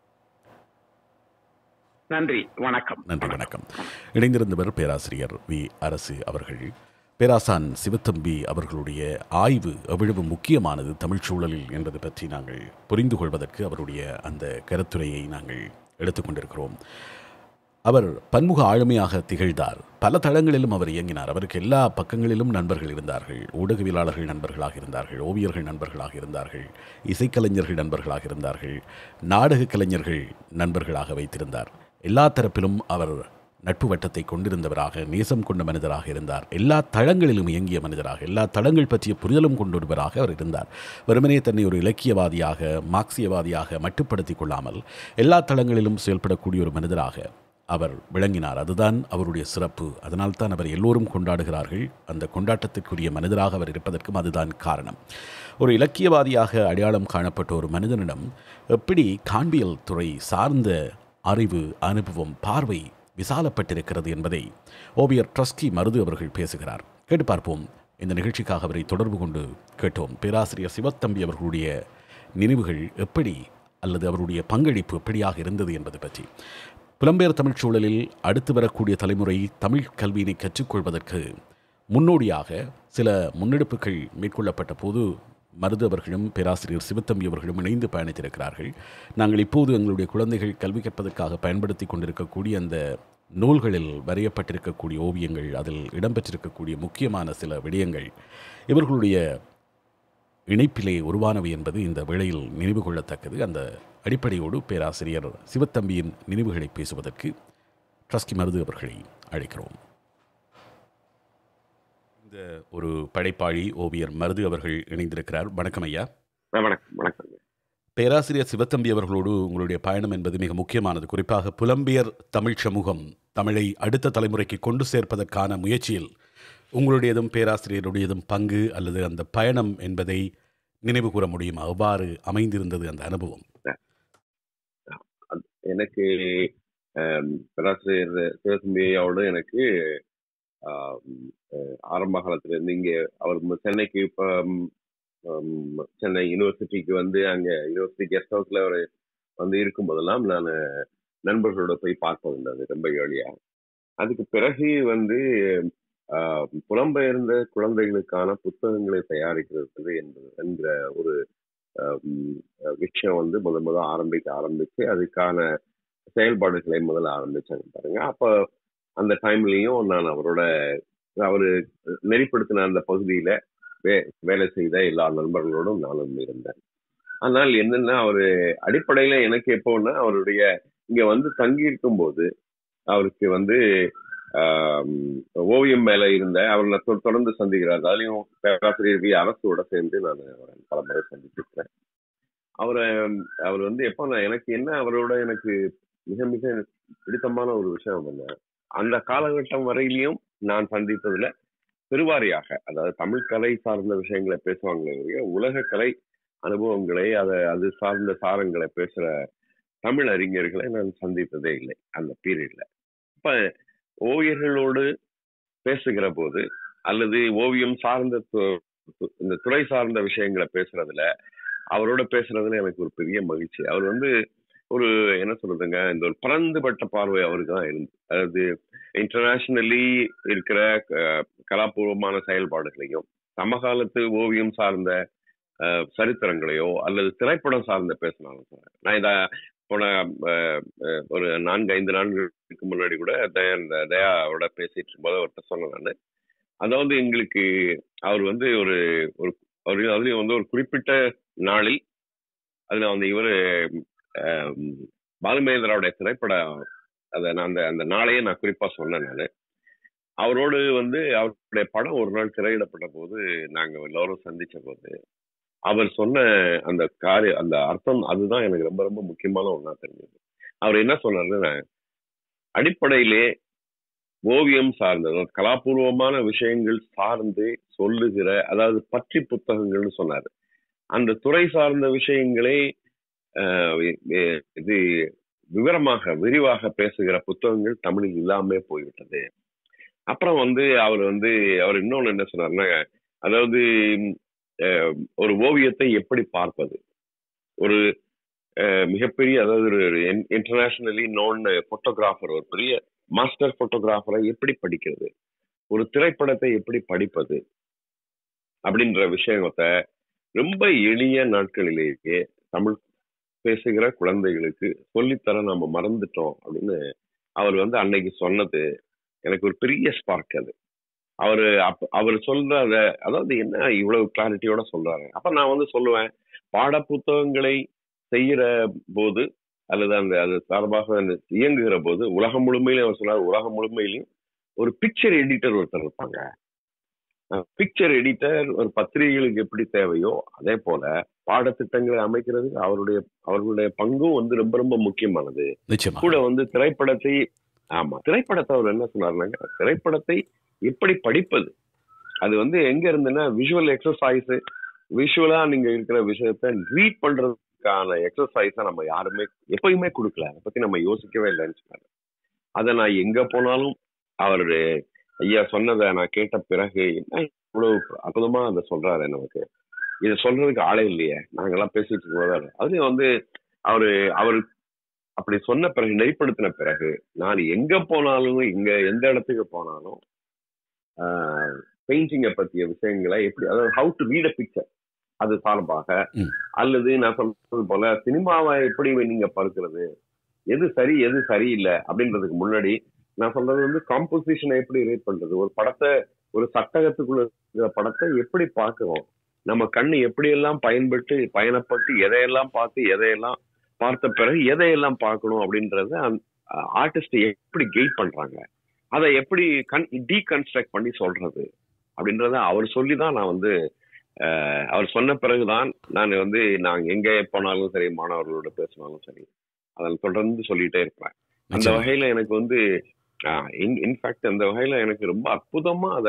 நன்றி வணக்கம் நன்றி வணக்கம் இணைந்திருந்தவர் பேராசிரியர் வி அரசு அவர்கள் பேராசான் சிவத்தம்பி அவர்களுடைய ஆய்வு எவ்வளவு முக்கியமானது தமிழ்ச் சூழலில் என்பது பற்றி நாங்கள் புரிந்து கொள்வதற்கு அவருடைய அந்த கருத்துரையை நாங்கள் எடுத்துக்கொண்டிருக்கிறோம் அவர் பன்முக ஆளுமையாக திகழ்ந்தார் பல தளங்களிலும் அவர் இயங்கினார் அவருக்கு எல்லா பக்கங்களிலும் நண்பர்கள் இருந்தார்கள் ஊடகவியலாளர்கள் நண்பர்களாக இருந்தார்கள் ஓவியர்கள் நண்பர்களாக இருந்தார்கள் இசைக்கலைஞர்கள் நண்பர்களாக இருந்தார்கள் நாடக கலைஞர்கள் நண்பர்களாக வைத்திருந்தார் எல்லா தரப்பிலும் அவர் நட்பு வட்டத்தை கொண்டிருந்தவராக நேசம் கொண்ட மனிதராக இருந்தார் எல்லா தளங்களிலும் இயங்கிய மனிதராக எல்லா தளங்கள் பற்றிய புரிதலும் கொண்டொருவராக அவர் இருந்தார் வெறுமனே தன்னை ஒரு இலக்கியவாதியாக மார்க்சியவாதியாக மட்டுப்படுத்திக் கொள்ளாமல் எல்லா தளங்களிலும் செயல்படக்கூடிய ஒரு மனிதராக அவர் விளங்கினார் அதுதான் அவருடைய சிறப்பு அதனால்தான் அவர் எல்லோரும் கொண்டாடுகிறார்கள் அந்த கொண்டாட்டத்திற்குரிய மனிதராக அவர் இருப்பதற்கும் அதுதான் காரணம் ஒரு இலக்கியவாதியாக அடையாளம் காணப்பட்ட ஒரு மனிதனிடம் எப்படி காண்பியல் துறை சார்ந்த அறிவு அனுபவம் பார்வை விசாலப்பட்டிருக்கிறது என்பதை ஓவியர் ட்ரஸ்கி மருது அவர்கள் பேசுகிறார் கேட்டு பார்ப்போம் இந்த நிகழ்ச்சிக்காக அவரை தொடர்பு கொண்டு கேட்டோம் பேராசிரியர் சிவத்தம்பி அவர்களுடைய நினைவுகள் எப்படி அல்லது அவருடைய பங்களிப்பு எப்படியாக இருந்தது என்பது பற்றி புலம்பெயர் தமிழ்ச் சூழலில் அடுத்து வரக்கூடிய தலைமுறை தமிழ் கல்வியினை கற்றுக்கொள்வதற்கு முன்னோடியாக சில முன்னெடுப்புகள் மேற்கொள்ளப்பட்ட போது மருது அவர்களும் பேராசிரியர் சிவத்தம்பி அவர்களும் இணைந்து பயணித்திருக்கிறார்கள் நாங்கள் இப்போது எங்களுடைய குழந்தைகள் கல்வி கற்பதற்காக பயன்படுத்தி கொண்டிருக்கக்கூடிய அந்த நூல்களில் வரையப்பட்டிருக்கக்கூடிய ஓவியங்கள் அதில் இடம்பெற்றிருக்கக்கூடிய முக்கியமான சில விடயங்கள் இவர்களுடைய இணைப்பிலே உருவானவை என்பது இந்த வேளையில் நினைவு கொள்ளத்தக்கது அந்த அடிப்படையோடு பேராசிரியர் சிவத்தம்பியின் நினைவுகளை பேசுவதற்கு ட்ரஸ்கி மருது அவர்களை அழைக்கிறோம் இந்த ஒரு படைப்பாளி ஓவியர் மருது அவர்கள் இணைந்திருக்கிறார் வணக்கம் ஐயா வணக்கம் வணக்கம் பேராசிரியர் சிவத்தம்பி அவர்களோடு உங்களுடைய பயணம் என்பது மிக முக்கியமானது குறிப்பாக புலம்பியர் தமிழ் சமூகம் தமிழை அடுத்த தலைமுறைக்கு கொண்டு சேர்ப்பதற்கான முயற்சியில் உங்களுடையதும் பேராசிரியருடையதும் பங்கு அல்லது அந்த பயணம் என்பதை நினைவு கூற முடியுமா அவ்வாறு அமைந்திருந்தது அந்த அனுபவம் எனக்கு ஆம், பேராசிரியர் சிவசம்பியோடு எனக்கு ஆம், அஹ், ஆரம்ப காலத்துல இருந்து இங்க அவர் ம- சென்னைக்கு இப்ப ம், ம், சென்னை யூனிவர்சிட்டிக்கு வந்து அங்க யூனிவர்சிட்டி கெஸ்ட் ஹவுஸ்ல அவர் வந்து இருக்கும் போதெல்லாம் நான் நண்பர்களோட போய் பார்ப்பது அது ரொம்ப ஏழியா அதுக்கு பிறகு வந்து ஆஹ், புலம்பெயர்ந்த குழந்தைகளுக்கான புத்தகங்களை தயாரிக்கிறது என்பது என்கிற ஒரு ஆஹ், ம், விஷயம் வந்து முத முத ஆரம்பிக்க ஆரம்பிச்சு அதுக்கான செயல்பாடுகளை முதல்ல ஆரம்பிச்சாங்க பாருங்க அப்ப அந்த டைம்லயும் நான் அவரோட அவரு நெறிப்படுத்தின அந்த பகுதியில வே- வேலை செய்த எல்லா நண்பர்களோடும் நானும் இருந்தேன் ஆனால் என்னன்னா அவரு அடிப்படையில எனக்கு எப்போன்னா அவருடைய இங்க வந்து தங்கி இருக்கும் போது அவருக்கு வந்து ஆம், ஓவியம் மேல இருந்த அவர் நான் தொ- தொடர்ந்து சந்திக்கிறார் அதுலயும் பேராசிரியர் வி அரசோட சேர்ந்து நான் அவரை பல முறை சந்திச்சிருக்கிறேன் அவரை அவர் வந்து எப்போ நான் எனக்கு என்ன அவரோட எனக்கு மிக மிக பிடித்தமான ஒரு விஷயம் என்ன அந்த காலகட்டம் வரையிலையும் நான் சந்தித்ததுல பெருவாரியாக அதாவது தமிழ் கலை சார்ந்த விஷயங்களை பேசுவாங்களே ஒழிய உலக கலை அனுபவங்களை அதை அது சார்ந்த சாரங்களை பேசுற தமிழ் அறிஞர்களை நான் சந்தித்ததே இல்லை அந்த பீரியட்ல இப்ப ஓவியர்களோடு பேசுகிற போது அல்லது ஓவியம் சார்ந்த து- து- இந்த துறை சார்ந்த விஷயங்களை பேசுறதுல அவரோட பேசுறதுல எனக்கு ஒரு பெரிய மகிழ்ச்சி அவர் வந்து ஒரு என்ன சொல்றதுங்க இந்த ஒரு பரந்துபட்ட பார்வை அவருக்கு தான் இருந்து அதாவது இன்டர்நேஷனலி இருக்கிற அஹ், கலாபூர்வமான செயல்பாடுகளையும் சமகாலத்து ஓவியம் சார்ந்த அஹ், சரித்திரங்களையோ அல்லது திரைப்படம் சார்ந்த பேசினாலும் கூட. நான் இத போன அஹ், அஹ், ஒரு நான்கு ஐந்து நான்குக்கு முன்னாடி கூட தயா இந்த தயாவோட பேசிட்டு இருக்கும்போது அவர்கிட்ட சொன்னேன் நான் அதாவது எங்களுக்கு அவர் வந்து ஒரு ஒரு அவர் அதுலயும் வந்து ஒரு குறிப்பிட்ட நாளில் அதுல வந்து இவரு ஆம், பாலுமகேந்திராவுடைய திரைப்படம் அதை நான் அந்த அந்த நாளையே நான் குறிப்பா சொன்னேன் நான் அவரோடு வந்து அவருடைய படம் ஒரு நாள் திரையிடப்பட்ட போது நாங்க எல்லாரும் சந்திச்ச போது அவர் சொன்ன அந்த காரிய அந்த அர்த்தம் அதுதான் எனக்கு ரொம்ப ரொம்ப முக்கியமான ஒண்ணா தெரிஞ்சது அவர் என்ன சொன்னாருன்னா அடிப்படையிலே ஓவியம் சார்ந்த அதாவது கலாபூர்வமான விஷயங்கள் சார்ந்து சொல்லுகிற அதாவது பற்றி புத்தகங்கள்னு சொன்னாரு அந்த துறை சார்ந்த விஷயங்களை ஆஹ் இ- இது விவரமாக விரிவாக பேசுகிற புத்தகங்கள் தமிழில் இல்லாம போய்விட்டது அப்புறம் வந்து அவர் வந்து அவர் இன்னொன்னு என்ன சொன்னாருன்னா அதாவது ஆஹ் ஒரு ஓவியத்தை எப்படி பார்ப்பது ஒரு ஆஹ் மிகப்பெரிய அதாவது ஒரு இன்டர்நேஷனலி நோன் போட்டோகிராஃபர் ஒரு பெரிய மாஸ்டர் போட்டோகிராஃபரை எப்படி படிக்கிறது ஒரு திரைப்படத்தை எப்படி படிப்பது அப்படின்ற விஷயத்தை ரொம்ப எளிய நாட்களிலேயே தமிழ் பேசுகிற குழந்தைகளுக்கு சொல்லித்தர நம்ம மறந்துட்டோம் அப்படின்னு அவர் வந்து அன்னைக்கு சொன்னது எனக்கு ஒரு பெரிய ஸ்பார்க் அது அவரு அப்ப அவர் சொல்ற அத அதாவது என்ன இவ்வளவு கிளாரிட்டியோட சொல்றாரு அப்ப நான் வந்து சொல்லுவேன் பாட புத்தகங்களை செய்யற போது அல்லது அந்த அது சார்பாக அந்த இயங்குகிற போது உலகம் முழுமையிலும் அவர் சொன்னார் உலகம் முழுமையிலும் ஒரு பிக்சர் எடிட்டர் ஒருத்தர் இருப்பாங்க பிக்சர் எடிட்டர் ஒரு பத்திரிகைகளுக்கு எப்படி தேவையோ அதே போல பாடத்திட்டங்களை அமைக்கிறதுக்கு அவருடைய அவர்களுடைய பங்கும் வந்து ரொம்ப ரொம்ப முக்கியமானது நிச்சயமாக கூட வந்து திரைப்படத்தை ஆமா திரைப்படத்தை அவர் என்ன சொன்னாருனாங்க திரைப்படத்தை எப்படி படிப்பது அது வந்து எங்க இருந்துன்னா விஷுவல் எக்ஸசைஸ் விஷுவலா நீங்க இருக்கிற விஷயத்த ரீட் பண்றதுக்கான எக்ஸசைஸ நம்ம யாருமே எப்பயுமே கொடுக்கல அதை பத்தி நம்ம யோசிக்கவே இல்லைன்னு சொன்னாரு அதை நான் எங்க போனாலும் அவர் ஐயா சொன்னதை நான் கேட்ட பிறகு என்ன இவ்வளவு அற்புதமா அதை சொல்றாரு நமக்கு இதை சொல்றதுக்கு ஆளே இல்லையே நாங்கெல்லாம் பேசிட்டு இருக்கும்போது அதுலயும் வந்து அவரு அவர் அப்படி சொன்ன பிறகு நெறிப்படுத்தின பிறகு நான் எங்க போனாலும் இங்க எந்த இடத்துக்கு போனாலும் பெயிண்டிங்கை பத்திய விஷயங்களை எப்படி அதாவது how to read a picture அது சார்பாக ம். அல்லது நான் சொல்றது போல சினிமாவை எப்படி நீங்க பார்க்கிறது எது சரி எது சரியில்லை அப்படின்றதுக்கு முன்னாடி நான் சொல்றது வந்து காம்போசிஷனை எப்படி ரேட் பண்றது ஒரு படத்தை ஒரு சட்டகத்துக்குள்ள இருக்கிற படத்தை எப்படி பார்க்கிறோம் நம்ம கண்ணு எப்படியெல்லாம் பயன்பட்டு பயணப்பட்டு எதையெல்லாம் பார்த்து எதையெல்லாம் பார்த்த பிறகு எதையெல்லாம் பார்க்கணும் அப்படின்றத ஆர்டிஸ்ட் எப்படி கெயிட் பண்றாங்க அதை எப்படி கன் டீகன்ஸ்ட்ரக்ட் பண்ணி சொல்றது அப்படின்றத அவர் சொல்லி தான் நான் வந்து அஹ், அவர் சொன்ன பிறகுதான் நான் வந்து நான் எங்க போனாலும் சரி மாணவர்களோட பேசினாலும் சரி அதை தொடர்ந்து சொல்லிட்டே இருப்பேன் அந்த நிச்சயமா. வகையில எனக்கு வந்து இன்ஃபேக்ட் அந்த வகையில எனக்கு ரொம்ப அற்புதமா அத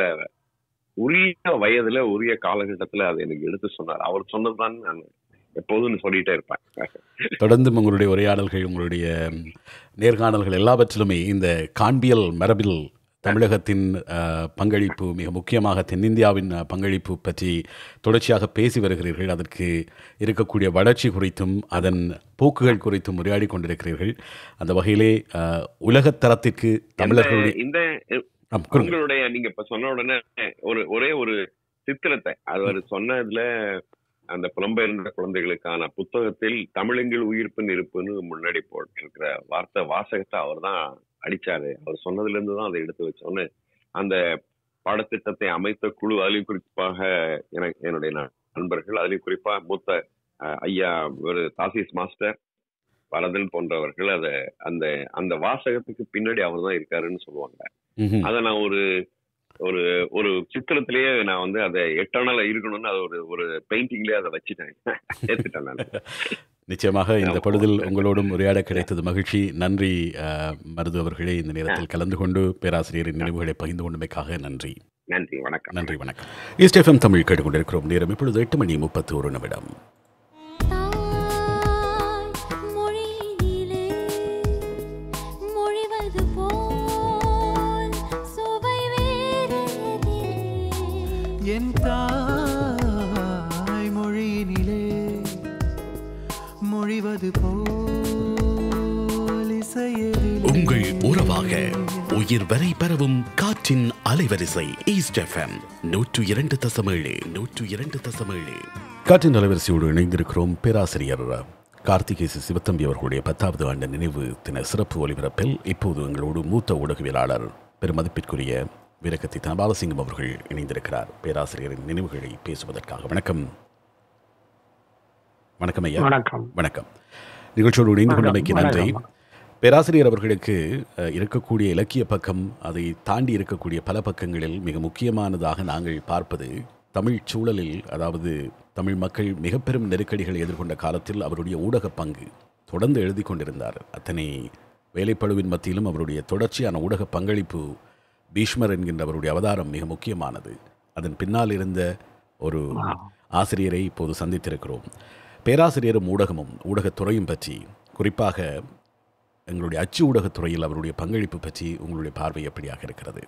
உரிய வயதுல உரிய காலகட்டத்துல அதை எனக்கு எடுத்து சொன்னார் அவர் சொன்னதுதான் நான் எப்போதும் சொல்லிட்டே இருப்பேன் தொடர்ந்தும் உங்களுடைய உரையாடல்கள் உங்களுடைய ம், நேர்காணல்கள் எல்லாவற்றிலுமே இந்த காண்பியல் மரபில் தமிழகத்தின் அஹ், பங்களிப்பு மிக முக்கியமாக தென்னிந்தியாவின் அஹ், பங்களிப்பு பற்றி தொடர்ச்சியாக பேசி வருகிறீர்கள் அதற்கு இருக்கக்கூடிய வளர்ச்சி குறித்தும் அதன் போக்குகள் குறித்தும் உரையாடி கொண்டிருக்கிறீர்கள் அந்த வகையிலே அஹ், உலகத் தரத்திற்கு தமிழர்களுடைய இந்த ஆம், கூறுங்கள். உங்களுடைய நீங்க இப்ப சொன்ன உடனே ஒரு ஒரே ஒரு சித்திரத்தை அவர் சொன்னதுல அந்த புலம்பெயர்ந்த குழந்தைகளுக்கான புத்தகத்தில் தமிழெங்கில் உயிர்ப்பின் இருப்புன்னு முன்னாடி போட்டிருக்கிற வார்த்தை வாசகத்தை அவர் தான் அடிச்சாரு அவர் சொன்னதுல இருந்து தான் அதை எடுத்து வச்சோன்னு அந்த பாடத்திட்டத்தை அமைத்த குழு அதிலும் குறிப்பாக எனக்கு என்னுடைய நண்பர்கள் அதிலும் குறிப்பா மூத்த அஹ், ஐயா ஒரு தாசிஸ் மாஸ்டர் வரதன் போன்றவர்கள் அத அந்த அந்த வாசகத்துக்கு பின்னாடி அவர் தான் இருக்காருன்னு சொல்லுவாங்க ம்ஹும். அதை நான் ஒரு ஒரு ஒரு சித்திரத்திலேயே நான் வந்து அதை எட்டர்னலா இருக்கணும்னு அதை ஒரு ஒரு பெயிண்டிங்லயே அதை வச்சுட்டேன் ஏத்துட்டேன் நான் நிச்சயமாக இந்த ஆமா. பொழுதில் உங்களோடும் உரையாட கிடைத்தது மகிழ்ச்சி நன்றி அஹ், மருது அவர்களே இந்த நேரத்தில் கலந்து கொண்டு பேராசிரியரின் நினைவுகளை பகிர்ந்து கொண்டமைக்காக நன்றி நன்றி வணக்கம் நன்றி வணக்கம் ஈஸ்ட் எஃப்எம் தமிழ் கேட்டுக்கொண்டிருக்கிறோம் நேரம் இப்பொழுது எட்டு மணி முப்பத்தி ஒரு நிமிடம் தாய் மொழியிலே மொழிவது போல் சுவை வேறு என் தாய் மொழியினிலே மொழிவது போல் இசையதிலே உங்கள் உறவாக உயிர் வரை பரவும் காற்றின் அலைவரிசை ஈஸ்ட் எஃப்எம் நூற்று இரண்டு தசமேழு நூற்று இரண்டு தசமேழு காற்றின் அலைவரிசையோடு இணைந்திருக்கிறோம் பேராசிரியர் கார்த்திகேசு சிவத்தம்பி அவர்களுடைய பத்தாவது ஆண்டு நினைவு தின சிறப்பு ஒலிபரப்பில் இப்போது எங்களோடு மூத்த ஊடகவியலாளர் பெருமதிப்பிற்குரிய வீரகத்தி தனபாலசிங்கம் அவர்கள் இணைந்திருக்கிறார் பேராசிரியரின் நினைவுகளை பேசுவதற்காக வணக்கம் வணக்கம் ஐயா வணக்கம் வணக்கம் நிகழ்ச்சியோடு இணைந்து கொண்டமைக்கு நன்றி வணக்கம். பேராசிரியர் அவர்களுக்கு அஹ், இருக்கக்கூடிய இலக்கிய பக்கம் அதை தாண்டி இருக்கக்கூடிய பல பக்கங்களில் மிக முக்கியமானதாக நாங்கள் பார்ப்பது தமிழ் சூழலில் அதாவது தமிழ் மக்கள் மிக பெரும் நெருக்கடிகளை எதிர்கொண்ட காலத்தில் அவருடைய ஊடக பங்கு தொடர்ந்து எழுதி கொண்டிருந்தார் அத்தனை வேலைப்பழுவின் மத்தியிலும் அவருடைய தொடர்ச்சியான ஊடக பங்களிப்பு பீஷ்மர் என்கின்ற அவருடைய அவதாரம் மிக முக்கியமானது அதன் பின்னால் இருந்த ஒரு ஆசிரியரை இப்போது சந்தித்திருக்கிறோம் பேராசிரியரும் ஊடகமும் ஊடகத்துறையும் பற்றி குறிப்பாக எங்களுடைய அச்சு ஊடகத் துறையில் அவருடைய பங்களிப்பு பற்றி உங்களுடைய பார்வை எப்படியாக இருக்கிறது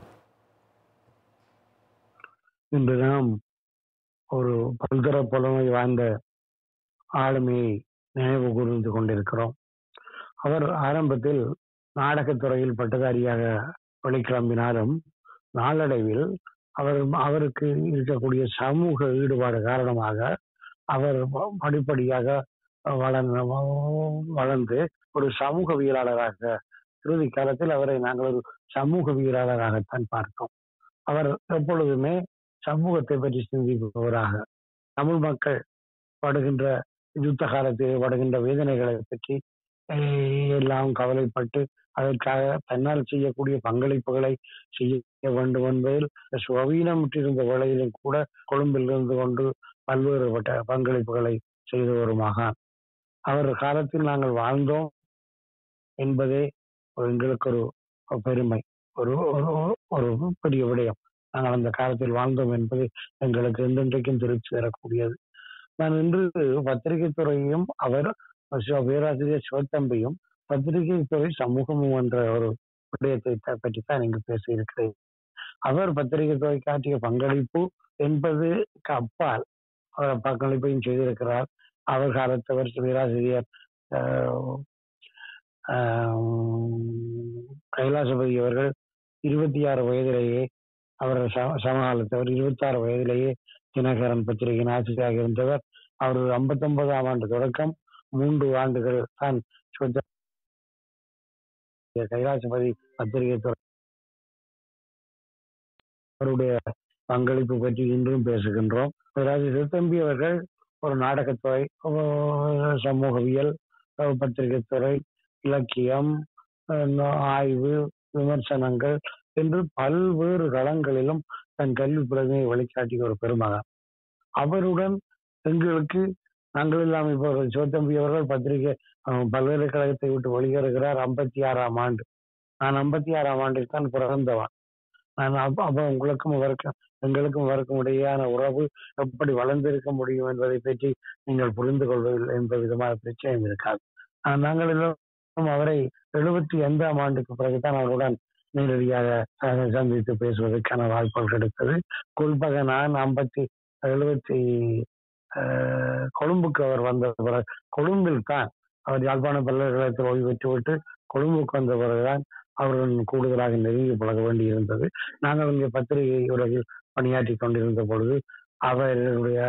இன்று நாம் ஒரு பல்தர புலமை வாய்ந்த ஆளுமையை நினைவு கூர்ந்து கொண்டிருக்கிறோம் அவர் ஆரம்பத்தில் நாடகத்துறையில் பட்டதாரியாக வெளிக்கிளம்பினாலும் நாளடைவில் அவர் அவருக்கு இருக்கக்கூடிய சமூக ஈடுபாடு காரணமாக அவர் ப- படிப்படியாக வளர்ந்து வளர்ந்து ஒரு சமூகவியலாளராக இறுதி காலத்தில் அவரை நாங்கள் ஒரு சமூகவியலாளராகத்தான் பார்த்தோம் அவர் எப்பொழுதுமே சமூகத்தை பற்றி சிந்திப்பவராக தமிழ் மக்கள் படுகின்ற யுத்த காலத்தில் படுகின்ற வேதனைகளை பற்றி அஹ், எல்லாம் கவலைப்பட்டு அதற்காக தன்னால் செய்யக்கூடிய பங்களிப்புகளை செய்ய வேண்டும் என்பதில் சுவீனமிட்டிருந்த வேளையிலும் கூட கொழும்பில் இருந்து கொண்டு பல்வேறுபட்ட பங்களிப்புகளை செய்து வருமாக அவர் காலத்தில் நாங்கள் வாழ்ந்தோம் என்பதே எங்களுக்கு ஒரு ஒரு பெருமை ஒரு ஒரு ஒரு பெரிய விடயம் நாங்கள் அந்த காலத்தில் வாழ்ந்தோம் என்பது எங்களுக்கு என்றென்றைக்கும் திருப்தி தரக்கூடியது நான் இன்று பத்திரிகை துறையும் அவர் சிவ- பேராசிரியர் சிவத்தம்பியும் பத்திரிகை துறை சமூகமும் என்ற ஒரு விடயத்தை த- பற்றி தான் இங்கு பேசியிருக்கிறேன் அவர் பத்திரிகை துறை காட்டிய பங்களிப்பு என்பதுக்கு அப்பால் அவர் பங்களிப்பையும் செய்திருக்கிறார் அவர் காலத்தவர் பேராசிரியர் ஆஹ், ஆஹ், கைலாசபதி அவர்கள் இருபத்தி ஆறு வயதிலேயே அவர் சம சமகாலத்தவர் இருபத்தி ஆறு வயதிலேயே தினகரன் பத்திரிகையின் ஆசிரியராக இருந்தவர் அவர் ஐம்பத்தொன்பதாம் ஆண்டு தொடக்கம் மூன்று ஆண்டுகள் தான் சுத்த கைலாசபதி பத்திரிகை துறை அவருடைய பங்களிப்பு பற்றி இன்றும் பேசுகின்றோம் பேராசிரியர் சித்தம்பி அவர்கள் ஒரு நாடகத்துறை அஹ் சமூகவியல் அஹ் பத்திரிகைத்துறை இலக்கியம் அஹ் ஆய்வு விமர்சனங்கள் என்று பல்வேறு களங்களிலும் தன் கல்வி புலமையை வழிகாட்டிய ஒரு பெருமகன் அவருடன் எங்களுக்கு நாங்கள் எல்லாம் இப்போ சிவத்தம்பி அவர்கள் பத்திரிகை அஹ், பல்கலைக்கழகத்தை விட்டு வெளியேறுகிறார் ஐம்பத்தி ஆறாம் ஆண்டு நான் ஐம்பத்தி ஆறாம் ஆண்டில் தான் பிறந்தவன் நான் அப்ப அப்ப உங்களுக்கும் அவருக்கும் எங்களுக்கும் அவருக்கும் இடையேயான உறவு எப்படி வளர்ந்திருக்க முடியும் என்பதை பற்றி நீங்கள் புரிந்து கொள்வதில் எந்த விதமான பிரச்சனையும் இருக்காது ஆஹ் நாங்கள் எல்லோரும் அவரை எழுபத்தி ஐந்தாம் ஆண்டுக்கு பிறகுதான் அவருடன் நேரடியாக அஹ், சந்தித்து பேசுவதற்கான வாய்ப்புகள் கிடைத்தது குறிப்பாக நான் ஐம்பத்தி எழுபத்தி ஆஹ், கொழும்புக்கு அவர் வந்த பிறகு கொழும்பில் தான் அவர் யாழ்ப்பாண பல்கலைக்கழகத்தில் ஓய்வு பெற்றுவிட்டு கொழும்புக்கு வந்த பிறகுதான் அவருடன் கூடுதலாக நெருங்கி பழக வேண்டியிருந்தது நாங்கள் இங்கே பத்திரிகை உலகில் பணியாற்றி கொண்டிருந்த பொழுது அவர்களுடைய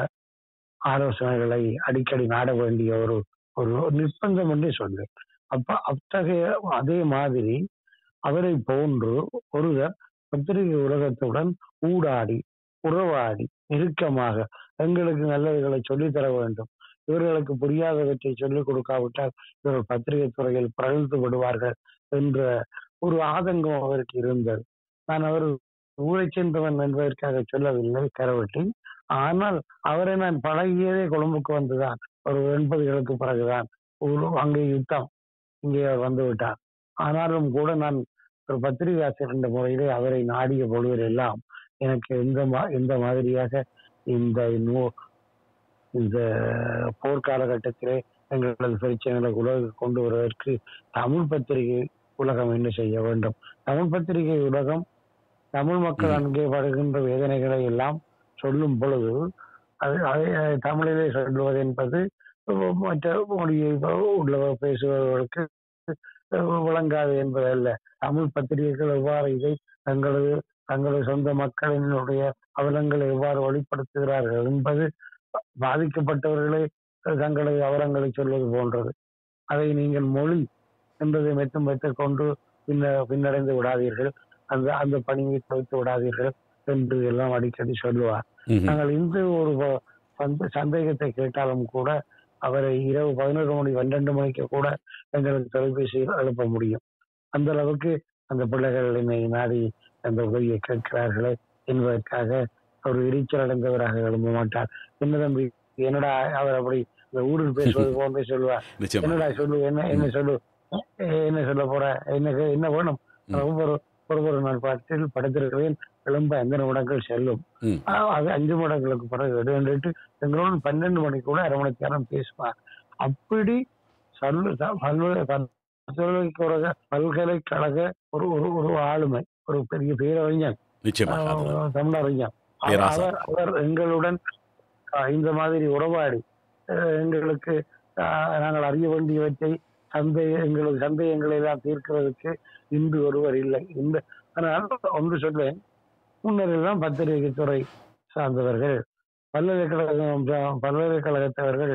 ஆலோசனைகளை அடிக்கடி நாட வேண்டிய ஒரு ஒரு நிர்பந்தம் என்றே சொல்வேன் அப்ப அத்தகைய அதே மாதிரி அவரை போன்று ஒருவர் பத்திரிகை உலகத்துடன் ஊடாடி உறவாடி நெருக்கமாக எங்களுக்கு நல்லதுகளை சொல்லித் தர வேண்டும் இவர்களுக்கு புரியாதவற்றை சொல்லிக் கொடுக்காவிட்டால் இவர்கள் பத்திரிகை துறையில் பிறழ்ந்து விடுவார்கள் என்ற ஒரு ஆதங்கம் அவருக்கு இருந்தது நான் அவர் ஊரை சேர்ந்தவன் என்பதற்காக சொல்லவில்லை கரவட்டி ஆனால் அவரை நான் பழகியதே கொழும்புக்கு வந்துதான் ஒரு எண்பதுகளுக்கு பிறகுதான் ஊரு- அங்கே யுத்தம் இங்கே அவர் வந்து விட்டார் ஆனாலும் கூட நான் ஒரு பத்திரிகை ஆசிரியர் என்ற முறையிலே அவரை நாடிய பொழுதெல்லாம் எனக்கு எந்த மா எந்த மாதிரியாக இந்த நூ இந்த போர் காலகட்டத்திலே எங்களது பிரச்சனைகளை உலக கொண்டு வருவதற்கு தமிழ் பத்திரிகை உலகம் என்ன செய்ய வேண்டும் தமிழ் பத்திரிகை உலகம் தமிழ் மக்கள் ம். அங்கே படுகின்ற வேதனைகளை எல்லாம் சொல்லும் பொழுது அது அதை அதை தமிழிலே சொல்லுவது என்பது மற்ற மொழியை உள்ளவர் பேசுபவர்களுக்கு விளங்காது என்பதல்ல தமிழ் பத்திரிகைகள் எவ்வாறு இதை தங்களது தங்களது சொந்த மக்களினுடைய அவலங்களை எவ்வாறு வெளிப்படுத்துகிறார்கள் என்பது பாதிக்கப்பட்டவர்களே தங்களது அவலங்களை சொல்வது போன்றது அதை நீங்கள் மொழி என்பதை மெத்தும் வைத்துக் கொண்டு பின்ன பின்னடைந்து விடாதீர்கள் அந்த அந்த பணியை தொய்த்து விடாதீர்கள் என்று எல்லாம் அடிக்கடி சொல்லுவார் ம்ஹும். நாங்கள் இந்த ஒரு வ- சந்த- சந்தேகத்தை கேட்டாலும் கூட அவரை இரவு பதினொரு மணி பன்னெண்டு மணிக்கு கூட எங்களுக்கு தொலைபேசியில் எழுப்ப முடியும் அந்த அளவுக்கு அந்த பிள்ளைகள் என்னை நாடி அந்த உதவியை கேட்கிறார்களே என்பதற்காக அவர் எரிச்சல் அடைந்தவராக எழும்ப மாட்டார் என்ன தம்பி என்னடா அவர் அப்படி இந்த ஊரில் பேசுவது போன்றே சொல்லுவார் நிச்சயமா என்னடா சொல்லு என்ன என்ன சொல்லு அஹ் என்ன சொல்ல போற என்ன கே- என்ன வேணும் ம். ஒவ்வொரு ஒரு ஒரு நாள் பாட்டில் படுத்திருக்கிறேன் எழும்ப ஐந்து நிமிடங்கள் செல்லும் ம். ஆஹ் அது அஞ்சு நிமிடங்களுக்கு பிறகு எடுத்துட்டு எங்களோட பன்னெண்டு மணிக்கு கூட அரை மணி நேரம் பேசுவார் அப்படி சொல்லு த- பல்வேறு பல்கலைக்கழக பல்கலைக்கழக ஒரு ஒரு ஒரு ஆளுமை ஒரு பெரிய பேரறிஞர் நிச்சயமாக அது ஆஹ் தமிழறிஞர் அவர் பேராசார். அவர் அவர் எங்களுடன் ஆஹ் இந்த மாதிரி உறவாடி ஆஹ் எங்களுக்கு ஆஹ் நாங்கள் அறிய வேண்டியவற்றை சந்தை எங்களுக்கு சந்தேகங்களை எல்லாம் தீர்க்கிறதுக்கு இன்று ஒருவர் இல்லை இந்த ஆனால் ஒன்று சொல்வேன் முன்னர் எல்லாம் பத்திரிகை துறை சார்ந்தவர்கள் பல்கலைக்கழகம் சா- பல்கலைக்கழகத்தவர்கள்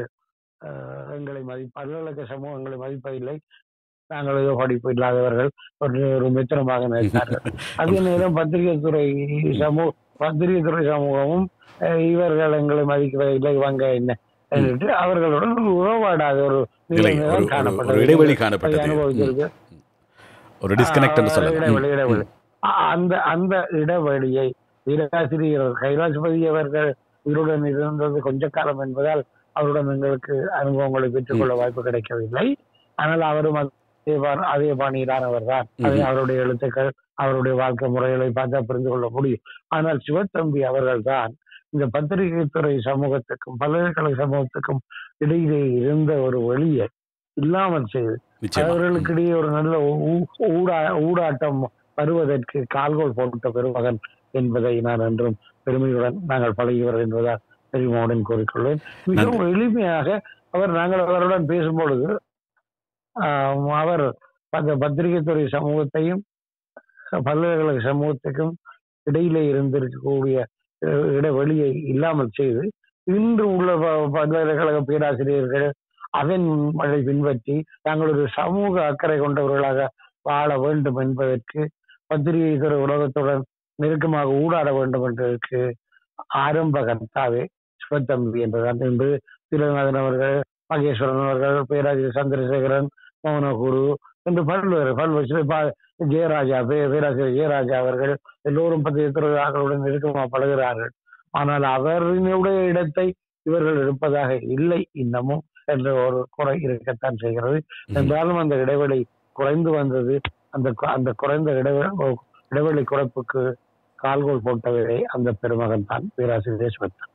ஆஹ் எங்களை மதி பல்கலைக்கழக சமூகம் எங்களை மதிப்பதில்லை நாங்கள் ஏதோ படிப்பு இல்லாதவர்கள் ஒரு ஒரு மித்திரமாக நினைத்தார்கள் அதே நேரம் பத்திரிகை துறை சமூக பத்திரிகை துறை சமூகமும் அஹ், இவர்கள் எங்களை மதிக்கவில்லை வாங்க என்ன என்று அவர்களுடன் ஒரு உறவாடாத ஒரு இல்லை நிலைமை ஒரு தான் ஒரு- காணப்பட்டது. ஒரு இடைவெளி அதை காணப்பட்டது ம். அனுபவித்திருக்கு ஒரு டிஸ்கனெக்ட் என்று ஆஹ் சொல்லலாம் இடைவெளி ம். இடைவெளி ஆஹ் அந்த அந்த இடைவெளியை வீராசிரியர் கைலாசபதி அவர்கள் உயிருடன் இருந்தது கொஞ்ச காலம் என்பதால் அவருடன் எங்களுக்கு அனுபவங்களை பெற்றுக்கொள்ள வாய்ப்பு கிடைக்கவில்லை ஆனால் அவரும் அதே பா- அதே பாணியிலானவர் தான் அதை ம்ஹும். அவருடைய எழுத்துக்கள் அவருடைய வாழ்க்கை முறைகளை பார்த்தா புரிந்து கொள்ள முடியும் ஆனால் சிவத்தம்பி அவர்கள் தான் இந்த பத்திரிகை துறை சமூகத்துக்கும் பல்கலைக்கழக சமூகத்துக்கும் இடையிலே இருந்த ஒரு வழியை இல்லாமல் செய்து நிச்சயமா அவர்களுக்கிடையே ஒரு நல்ல ஊ- ஊடா ஊடாட்டம் வருவதற்கு கால்கோல் போட்ட பெருமகன் என்பதை நான் என்றும் பெருமையுடன் நாங்கள் பழகியவர் என்பதால் பெருமையுடன் கூறிக்கொள்வேன் மிகவும் எளிமையாக அவர் நாங்கள் அவருடன் பேசும்பொழுது ஆம், அவர் அந்த பத்திரிகை துறை சமூகத்தையும் பல்கலைக்கழக சமூகத்துக்கும் இடையிலே இருந்திருக்கக்கூடிய அஹ், இடைவெளியை இல்லாமல் செய்து இன்று உள்ள ப- பல்கலைக்கழக பேராசிரியர்கள் அதன் வழி பின்பற்றி தாங்கள் ஒரு சமூக அக்கறை கொண்டவர்களாக வாழ வேண்டும் என்பதற்கு பத்திரிகை துறை உலகத்துடன் நெருக்கமாக ஊடாட வேண்டும் என்பதற்கு ஆரம்ப கர்த்தாவே சிவத்தம்பி என்றுதான் இன்று திருநாதன் அவர்கள் மகேஸ்வரன் அவர்கள் பேராசிரியர் சந்திரசேகரன் மோகனகுரு என்று பல்வேறு பல்வேறு சில பா- ஜெயராஜா பே- பேராசிரியர் ஜெயராஜா அவர்கள் எல்லோரும் பத்திரிகை துறையாளர்களுடன் நெருக்கமாக பழகிறார்கள் ஆனால் அவர்களுடைய இடத்தை இவர்கள் எடுப்பதாக இல்லை இன்னமும் என்ற ஒரு குறை இருக்கத்தான் செய்கிறது என்றாலும் அந்த இடைவெளி குறைந்து வந்தது அந்த கு- அந்த குறைந்த இடைவெளி இடைவெளி குறைப்புக்கு கால்கோல் போட்டவரே அந்த பெருமகன் தான் பேராசிரியர் சிவத்தன்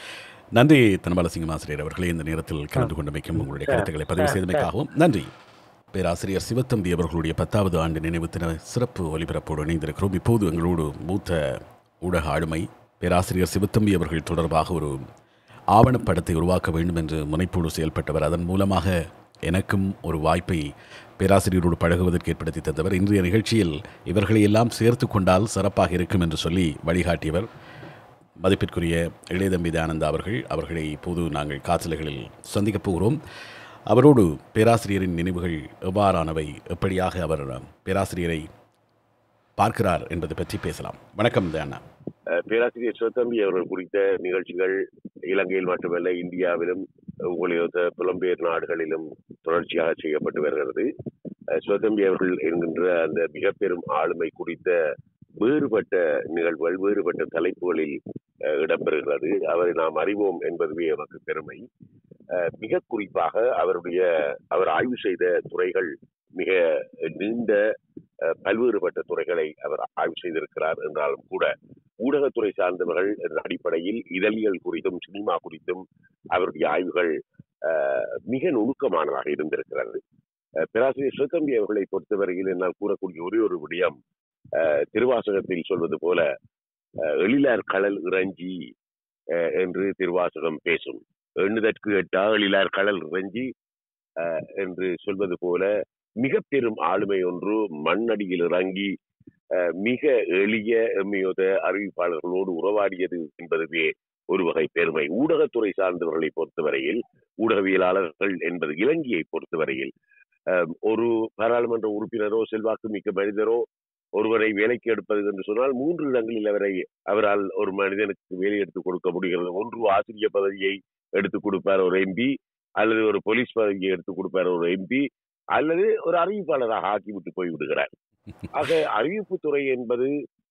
நன்றி தனபாலசிங்கம் ஆசிரியர் அவர்களே இந்த நேரத்தில் கலந்து கொண்டமைக்கும் உங்களுடைய கருத்துக்களை பதிவு செய்தமைக்காகவும் நன்றி பேராசிரியர் சிவத்தம்பி அவர்களுடைய பத்தாவது ஆண்டு நினைவு தின சிறப்பு ஒலிபரப்போடு இணைந்திருக்கிறோம் இப்போது எங்களோடு மூத்த ஊடக ஆளுமை பேராசிரியர் சிவத்தம்பி அவர்கள் தொடர்பாக ஒரு ஆவணப்படத்தை உருவாக்க வேண்டும் என்று முனைப்போடு செயல்பட்டவர் அதன் மூலமாக எனக்கும் ஒரு வாய்ப்பை பேராசிரியரோடு பழகுவதற்கு ஏற்படுத்தி தந்தவர் இன்றைய நிகழ்ச்சியில் இவர்களை எல்லாம் சேர்த்து கொண்டால் சிறப்பாக இருக்கும் என்று சொல்லி வழிகாட்டியவர் மதிப்பிற்குரிய இளையதம்பி தயானந்தா அவர்கள் அவர்களை இப்போது நாங்கள் காய்ச்சல்களில் சந்திக்கப் போகிறோம் அவரோடு பேராசிரியரின் நினைவுகள் எவ்வாறானவை எப்படியாக அவர் பேராசிரியரை பார்க்கிறார் என்பது பற்றி பேசலாம் வணக்கம் தயானா அஹ் பேராசிரியர் சிவத்தம்பி அவர்கள் குறித்த நிகழ்ச்சிகள் இலங்கையில் மட்டுமல்ல இந்தியாவிலும் உங்களது புலம்பெயர் நாடுகளிலும் தொடர்ச்சியாக செய்யப்பட்டு வருகிறது அஹ் சிவத்தம்பி அவர்கள் என்கின்ற அந்த மிக பெரும் ஆளுமை குறித்த வேறுபட்ட நிகழ்வுகள் வேறுபட்ட தலைப்புகளில் அஹ், இடம்பெறுகிறது அவரை நாம் அறிவோம் என்பதுவே எனக்கு பெருமை அஹ், மிக குறிப்பாக அவருடைய அவர் ஆய்வு செய்த துறைகள் மிக நீண்ட அஹ், பல்வேறுபட்ட துறைகளை அவர் ஆய்வு செய்திருக்கிறார் என்றாலும் கூட ஊடகத்துறை சார்ந்தவர்கள் என்ற அடிப்படையில் இதழியல் குறித்தும் சினிமா குறித்தும் அவருடைய ஆய்வுகள் அஹ், மிக நுணுக்கமானதாக இருந்திருக்கிறது அஹ், பேராசிரியர் சிவத்தம்பி அவர்களை பொறுத்தவரையில் என்னால் கூறக்கூடிய ஒரே ஒரு விடயம் அஹ், திருவாசகத்தில் சொல்வது போல அஹ், எழிலார் கடல் இறைஞ்சி அஹ், என்று திருவாசகம் பேசும் எண்ணுதற்கு எட்டா எழிலார் கடல் இறைஞ்சி அஹ், என்று சொல்வது போல மிக பெரும் ஆளுமை ஒன்று மண்ணடியில் இறங்கி அஹ், மிக எளிய எம்மையோத அறிவிப்பாளர்களோடு உறவாடியது என்பதுவே ஒரு வகை பெருமை ஊடகத்துறை சார்ந்தவர்களை பொறுத்தவரையில் ஊடகவியலாளர்கள் என்பது இலங்கையை பொறுத்தவரையில் அஹ், ஒரு பாராளுமன்ற உறுப்பினரோ செல்வாக்கு மிக்க மனிதரோ ஒருவரை வேலைக்கு எடுப்பது என்று சொன்னால் மூன்று இடங்களில் அவரை அவரால் ஒரு மனிதனுக்கு வேலை எடுத்துக் கொடுக்க முடிகிறது ஒன்று ஆசிரியர் பதவியை எடுத்துக் கொடுப்பார் ஒரு எம்பி அல்லது ஒரு போலீஸ் பதவியை எடுத்துக் கொடுப்பார் ஒரு எம்பி அல்லது ஒரு அறிவிப்பாளராக ஆக்கிவிட்டு போய் விடுகிறார் ஆக அறிவிப்பு துறை என்பது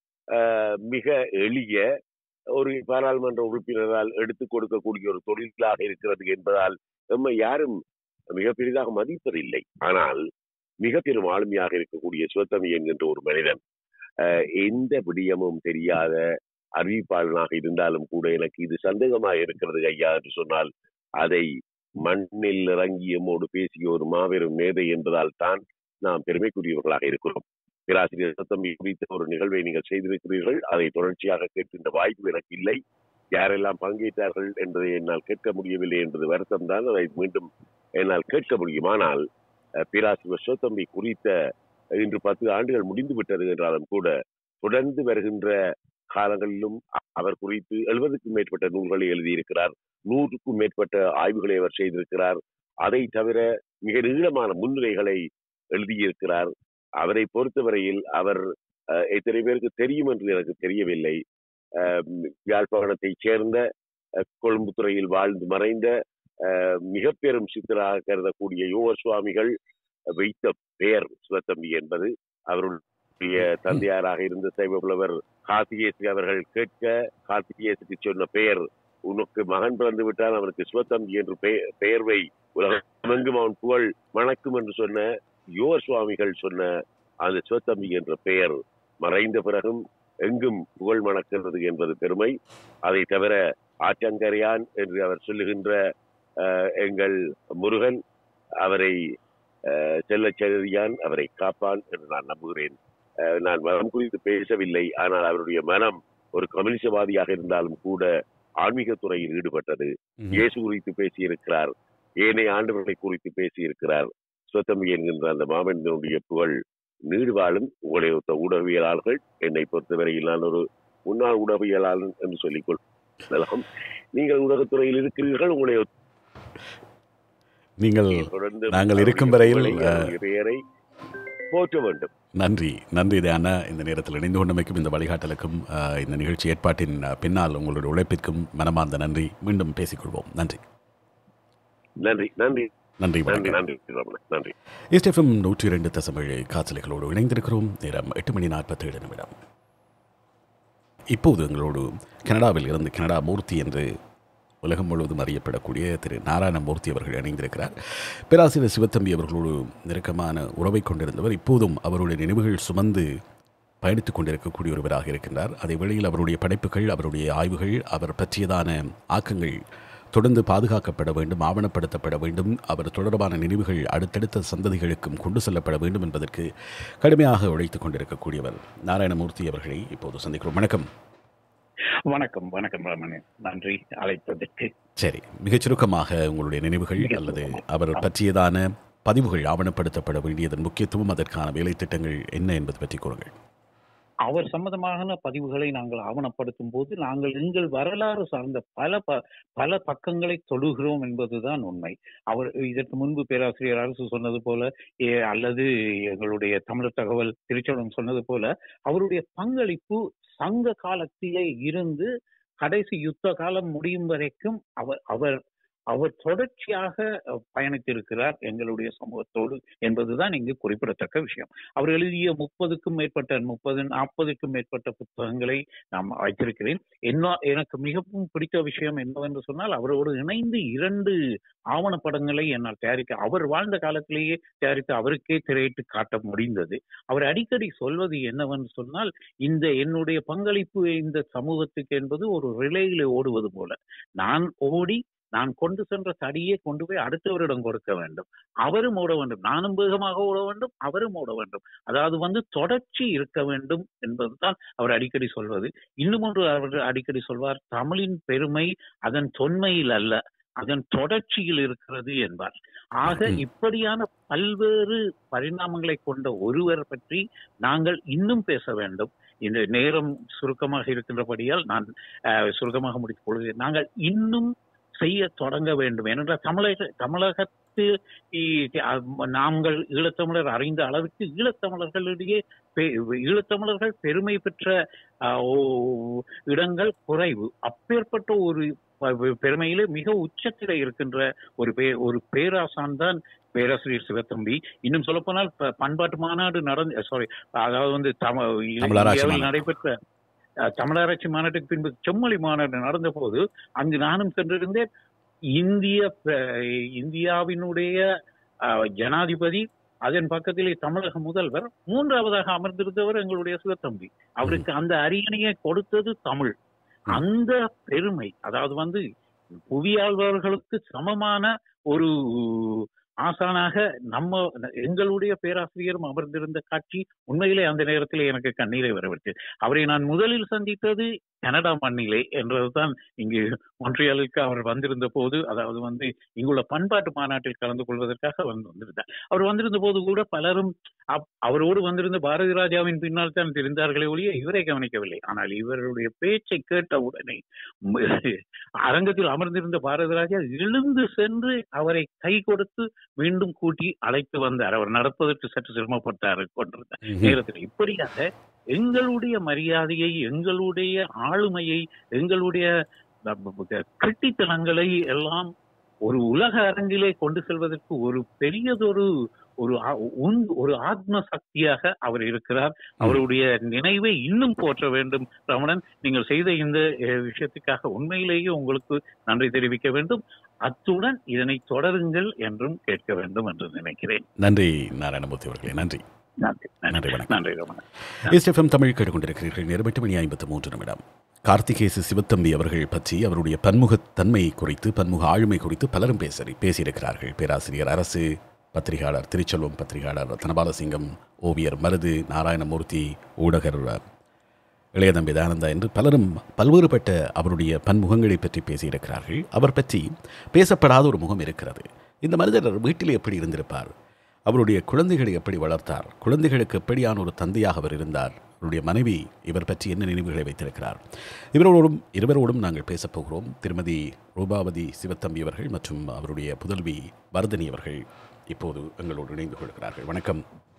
அஹ், மிக எளிய ஒரு பாராளுமன்ற உறுப்பினரால் எடுத்துக் கொடுக்கக்கூடிய ஒரு தொழிலாக இருக்கிறது என்பதால் நம்ம யாரும் மிக பெரிதாக மதிப்பதில்லை ஆனால் மிக பெரும் ஆளுமையாக இருக்கக்கூடிய சிவத்தமி என்கின்ற ஒரு மனிதன் அஹ், எந்த விடயமும் தெரியாத அறிவிப்பாளனாக இருந்தாலும் கூட எனக்கு இது சந்தேகமாக இருக்கிறது ஐயா என்று சொன்னால் அதை மண்ணில் இறங்கி எம்மோடு பேசிய ஒரு மாபெரும் மேதை என்பதால் தான் நாம் பெருமைக்குரியவர்களாக இருக்கிறோம் பேராசிரியர் சிவத்தம்பி குறித்த ஒரு நிகழ்வை நீங்கள் செய்திருக்கிறீர்கள் அதை தொடர்ச்சியாக கேட்கின்ற வாய்ப்பு எனக்கு இல்லை யாரெல்லாம் பங்கேற்றார்கள் என்பதை என்னால் கேட்க முடியவில்லை என்பது வருத்தம் தான் அதை மீண்டும் என்னால் கேட்க முடியும் ஆனால் அஹ், பேராசிரியர் சிவத்தம்பி குறித்த இன்று பத்து ஆண்டுகள் முடிந்து விட்டது என்றாலும் கூட தொடர்ந்து வருகின்ற காலங்களிலும் அ- அவர் குறித்து எழுபதுக்கும் மேற்பட்ட நூல்களை எழுதியிருக்கிறார் நூறுக்கும் மேற்பட்ட ஆய்வுகளை அவர் செய்திருக்கிறார் அதை தவிர மிக நீளமான முன்னுரைகளை எழுதியிருக்கிறார் அவரை பொறுத்தவரையில் அவர் அஹ், எத்தனை பேருக்கு தெரியும் என்று எனக்கு தெரியவில்லை அஹ், யாழ்ப்பாணத்தைச் சேர்ந்த அஹ், கொழும்புத்துறையில் வாழ்ந்து மறைந்த அஹ், மிக பெரும் சித்தராக கருதக்கூடிய யோக சுவாமிகள் வைத்த பெயர் சிவத்தம்பி என்பது அவருடைய தந்தையாராக இருந்த சைவ புலவர் கார்த்திகேசு அவர்கள் கேட்க கார்த்திகேசுக்கு சொன்ன பெயர் உனக்கு மகன் பிறந்து விட்டால் அவனுக்கு சிவத்தம்பி என்று பெய- பெயர் வை உலகமெங்கும் அவன் புகழ் மணக்கும் என்று சொன்ன யோகர் சுவாமிகள் சொன்ன அந்த சிவத்தம்பி என்ற பெயர் மறைந்த பிறகும் எங்கும் புகழ் மணக்கிறது என்பது பெருமை அதை தவிர ஆற்றங்கரையான் என்று அவர் சொல்லுகின்ற அஹ், எங்கள் முருகன் அவரை அஹ், செல்லச் செல்லியான் அவரை காப்பான் என்று நான் நம்புகிறேன் அஹ், நான் மனம் குறித்து பேசவில்லை ஆனால் அவருடைய மனம் ஒரு கம்யூனிசவாதியாக இருந்தாலும் கூட ஆன்மீக துறையில் ஈடுபட்டது ம்ஹும். இயேசு குறித்து பேசியிருக்கிறார் ஏனைய ஆண்டவர்களை குறித்து பேசியிருக்கிறார் சுத்தம்பி என்கின்ற அந்த மாமனிதனுடைய புகழ் நீடு வாழும் உங்களை ஒத்த ஊடகவியலாளர்கள் என்னை பொறுத்தவரையில் நான் ஒரு முன்னாள் ஊடகவியலாளர் என்று சொல்லிக் கொள்ளலாம் நீங்கள் ஊடகத்துறையில் இருக்கிறீர்கள் உங்களை ஒத்த நீங்கள் தொடர்ந்து நாங்கள் இருக்கும் அவருடைய வரையில், புகழை, அவருடைய பெயரை போற்ற வேண்டும் நன்றி நன்றி தியானா இந்த நேரத்தில் இணைந்து கொண்டமைக்கும் இந்த வழிகாட்டலுக்கும் அஹ், இந்த நிகழ்ச்சி ஏற்பாட்டின் அஹ், பின்னால் உங்களுடைய உழைப்பிற்கும் மனமார்ந்த நன்றி மீண்டும் பேசிக்கொள்வோம் நன்றி நன்றி நன்றி நன்றி நன்றி வணக்கம் நன்றி ரமணன் நன்றி எஸ்டிஎஃப்எம் நூற்றி இரண்டு தசமேழு காசலைகளோடு இணைந்திருக்கிறோம் நேரம் எட்டு மணி நாற்பத்தேழு நிமிடம் இப்போது எங்களோடு கனடாவில் இருந்து கனடா மூர்த்தி என்று உலகம் முழுவதும் அறியப்படக்கூடிய திரு நாராயணமூர்த்தி அவர்கள் இணைந்திருக்கிறார் பேராசிரியர் சிவத்தம்பி அவர்களோடு நெருக்கமான உறவை கொண்டிருந்தவர் இப்போதும் அவருடைய நினைவுகள் சுமந்து பயணித்துக் கொண்டிருக்கக்கூடிய ஒருவராக இருக்கின்றார் அதே வேளையில் அவருடைய படைப்புகள் அவருடைய ஆய்வுகள் அவர் பற்றியதான ஆக்கங்கள் தொடர்ந்து பாதுகாக்கப்பட வேண்டும் ஆவணப்படுத்தப்பட வேண்டும் அவர் தொடர்பான நினைவுகள் அடுத்தடுத்த சந்ததிகளுக்கும் கொண்டு செல்லப்பட வேண்டும் என்பதற்கு கடுமையாக உழைத்துக் கொண்டிருக்கக்கூடியவர் நாராயணமூர்த்தி அவர்களை இப்போது சந்திக்கிறோம் வணக்கம் வணக்கம் வணக்கம் ரமணன் நன்றி அழைத்ததற்கு சரி மிகச் சுருக்கமாக உங்களுடைய நினைவுகள் மிகச் அல்லது சுருக்கமாக. அவர் பற்றியதான பதிவுகள் ஆவணப்படுத்தப்பட வேண்டியதன் முக்கியத்துவம் அதற்கான வேலை திட்டங்கள் என்ன என்பது பற்றி கூறுங்கள் அவர் சம்பந்தமான பதிவுகளை நாங்கள் ஆவணப்படுத்தும் போது நாங்கள் எங்கள் வரலாறு சார்ந்த பல ப பல பக்கங்களை தொடுகிறோம் என்பதுதான் உண்மை அவர் இதற்கு முன்பு பேராசிரியர் அரசு சொன்னது போல ஏ, அல்லது எங்களுடைய தமிழர் தகவல் திருச்சலம் சொன்னது போல அவருடைய பங்களிப்பு சங்க காலத்திலே இருந்து கடைசி யுத்த காலம் முடியும் வரைக்கும் அவர் அவர் அவர் தொடர்ச்சியாக அஹ், பயணித்திருக்கிறார் எங்களுடைய சமூகத்தோடு என்பதுதான் இங்கு குறிப்பிடத்தக்க விஷயம் அவர் எழுதிய முப்பதுக்கும் மேற்பட்ட முப்பது நாற்பதுக்கும் மேற்பட்ட புத்தகங்களை நாம் வைத்திருக்கிறேன் என்ன எனக்கு மிகவும் பிடித்த விஷயம் என்னவென்று சொன்னால் அவரோடு இணைந்து இரண்டு ஆவணப்படங்களை என்னால் தயாரிக்க அவர் வாழ்ந்த காலத்திலேயே தயாரித்து அவருக்கே திரையிட்டு காட்ட முடிந்தது அவர் அடிக்கடி சொல்வது என்னவென்று சொன்னால் இந்த என்னுடைய பங்களிப்பு இந்த சமூகத்துக்கு என்பது ஒரு ரிலேயில ஓடுவது போல நான் ஓடி நான் கொண்டு சென்ற தடியை கொண்டு போய் அடுத்தவரிடம் கொடுக்க வேண்டும் அவரும் ஓட வேண்டும் நானும் வேகமாக ஓட வேண்டும் அவரும் ஓட வேண்டும் அதாவது வந்து தொடர்ச்சி இருக்க வேண்டும் என்பதுதான் அவர் அடிக்கடி சொல்வது இன்னும் ஒன்று அவர் அடிக்கடி சொல்வார் தமிழின் பெருமை அதன் தொன்மையில் அல்ல அதன் தொடர்ச்சியில் இருக்கிறது என்பார் ஆக ம். இப்படியான பல்வேறு பரிணாமங்களை கொண்ட ஒருவர் பற்றி நாங்கள் இன்னும் பேச வேண்டும் இந்த நேரம் சுருக்கமாக இருக்கின்றபடியால் நான் அஹ், சுருக்கமாக முடித்துக் கொள்கிறேன் நாங்கள் இன்னும் செய்ய தொடங்க வேண்டும் ஏனென்றால் தமிழக தமிழகத்து இ- அ- நாங்கள் ஈழத்தமிழர் அறிந்த அளவுக்கு ஈழத்தமிழர்களிடையே பெ- ஈழத்தமிழர்கள் பெருமை பெற்ற அஹ், ஓ- இடங்கள் குறைவு அப்பேற்பட்ட ஒரு ப- பெருமையிலே மிக உச்சத்திலே இருக்கின்ற ஒரு பே ஒரு பேராசான் தான் பேராசிரியர் சிவத்தம்பி இன்னும் சொல்லப்போனால் ப- பண்பாட்டு மாநாடு நடந்த சாரி அதாவது வந்து தம தமிழராட்சி இந்தியாவில் மாநாடு. நடைபெற்ற அஹ், தமிழராட்சி மாநாட்டுக்கு பின்பு செம்மொழி மாநாடு நடந்த போது அங்கு நானும் சென்றிருந்தேன் இந்திய ப- இந்தியாவினுடைய அஹ், ஜனாதிபதி அதன் பக்கத்திலே தமிழக முதல்வர் மூன்றாவதாக அமர்ந்திருந்தவர் எங்களுடைய சிவத்தம்பி அவருக்கு அந்த அரியணையை கொடுத்தது தமிழ் அந்த பெருமை அதாவது வந்து புவியாழ்வர்களுக்கு சமமான ஒரு ஆசானாக நம்ம எங்களுடைய பேராசிரியரும் அமர்ந்திருந்த காட்சி உண்மையிலே அந்த நேரத்தில் எனக்கு கண்ணீரை வரவிட்டு அவரை நான் முதலில் சந்தித்தது கனடா மண்ணிலே என்றதுதான் இங்கு ஒன்றியலுக்கு அவர் வந்திருந்த போது அதாவது வந்து இங்குள்ள பண்பாட்டு மாநாட்டில் கலந்து கொள்வதற்காக வந்து வந்திருந்தார் அவர் வந்திருந்த போது கூட பலரும் அப்- அவரோடு வந்திருந்த பாரதி ராஜாவின் பின்னால் தான் தெரிந்தார்களே ஒழிய இவரை கவனிக்கவில்லை ஆனால் இவருடைய பேச்சை கேட்ட உடனே ம- அரங்கத்தில் அமர்ந்திருந்த பாரதி ராஜா எழுந்து சென்று அவரை கை கொடுத்து மீண்டும் கூட்டி அழைத்து வந்தார் அவர் நடப்பதற்கு சற்று சிரமப்பட்டார் கொண்டிருந்த நேரத்தில் இப்படியாக எங்களுடைய மரியாதையை எங்களுடைய ஆளுமையை எங்களுடைய ப- ப- ப- கெட்டித்தனங்களை எல்லாம் ஒரு உலக அரங்கிலே கொண்டு செல்வதற்கு ஒரு பெரியதொரு ஒரு ஆ- உந்து- ஒரு ஆத்ம சக்தியாக அவர் இருக்கிறார் அவருடைய நினைவை இன்னும் போற்ற வேண்டும் ரமணன் நீங்கள் செய்த இந்த அஹ், விஷயத்துக்காக உண்மையிலேயே உங்களுக்கு நன்றி தெரிவிக்க வேண்டும் அத்துடன் இதனை தொடருங்கள் என்றும் கேட்க வேண்டும் என்று நினைக்கிறேன் நன்றி நாராயணமூர்த்தி அவர்களே நன்றி நன்றி நன்றி, நன்றி வணக்கம். நன்றி ரமணன் எஸ்எஃப்எம் தமிழ் கேட்டுக்கொண்டிருக்கிறீர்கள் நேரம் எட்டு மணி ஐம்பத்து மூன்று நிமிடம் கார்த்திகேசு சிவத்தம்பி அவர்கள் பற்றி அவருடைய பன்முகத்தன்மை குறித்து பன்முக ஆளுமை குறித்து பலரும் பேசி பேசியிருக்கிறார்கள் பேராசிரியர் அரசு பத்திரிகையாளர் திருச்செல்வம் பத்திரிகையாளர் ரத்னபாலசிங்கம் ஓவியர் மருது நாராயணமூர்த்தி ஊடகர் இளையதம்பி தானந்தா என்று பலரும் பல்வேறுபட்ட அவருடைய பன்முகங்களை பற்றி பேசியிருக்கிறார்கள் அவர் பற்றி பேசப்படாத ஒரு முகம் இருக்கிறது இந்த மனிதர் வீட்டில் எப்படி இருந்திருப்பார் அவருடைய குழந்தைகளை எப்படி வளர்த்தார் குழந்தைகளுக்கு எப்படியான ஒரு தந்தையாக அவர் இருந்தார் அவருடைய மனைவி இவர் பற்றி என்ன நினைவுகளை வைத்திருக்கிறார் இவரோடும் இருவரோடும் நாங்கள் பேசப் போகிறோம் திருமதி ரூபாவதி சிவத்தம்பி அவர்கள் மற்றும் அவருடைய புதல்வி வர்தனி அவர்கள் இப்போது எங்களோடு இணைந்து கொள்கிறார்கள் வணக்கம்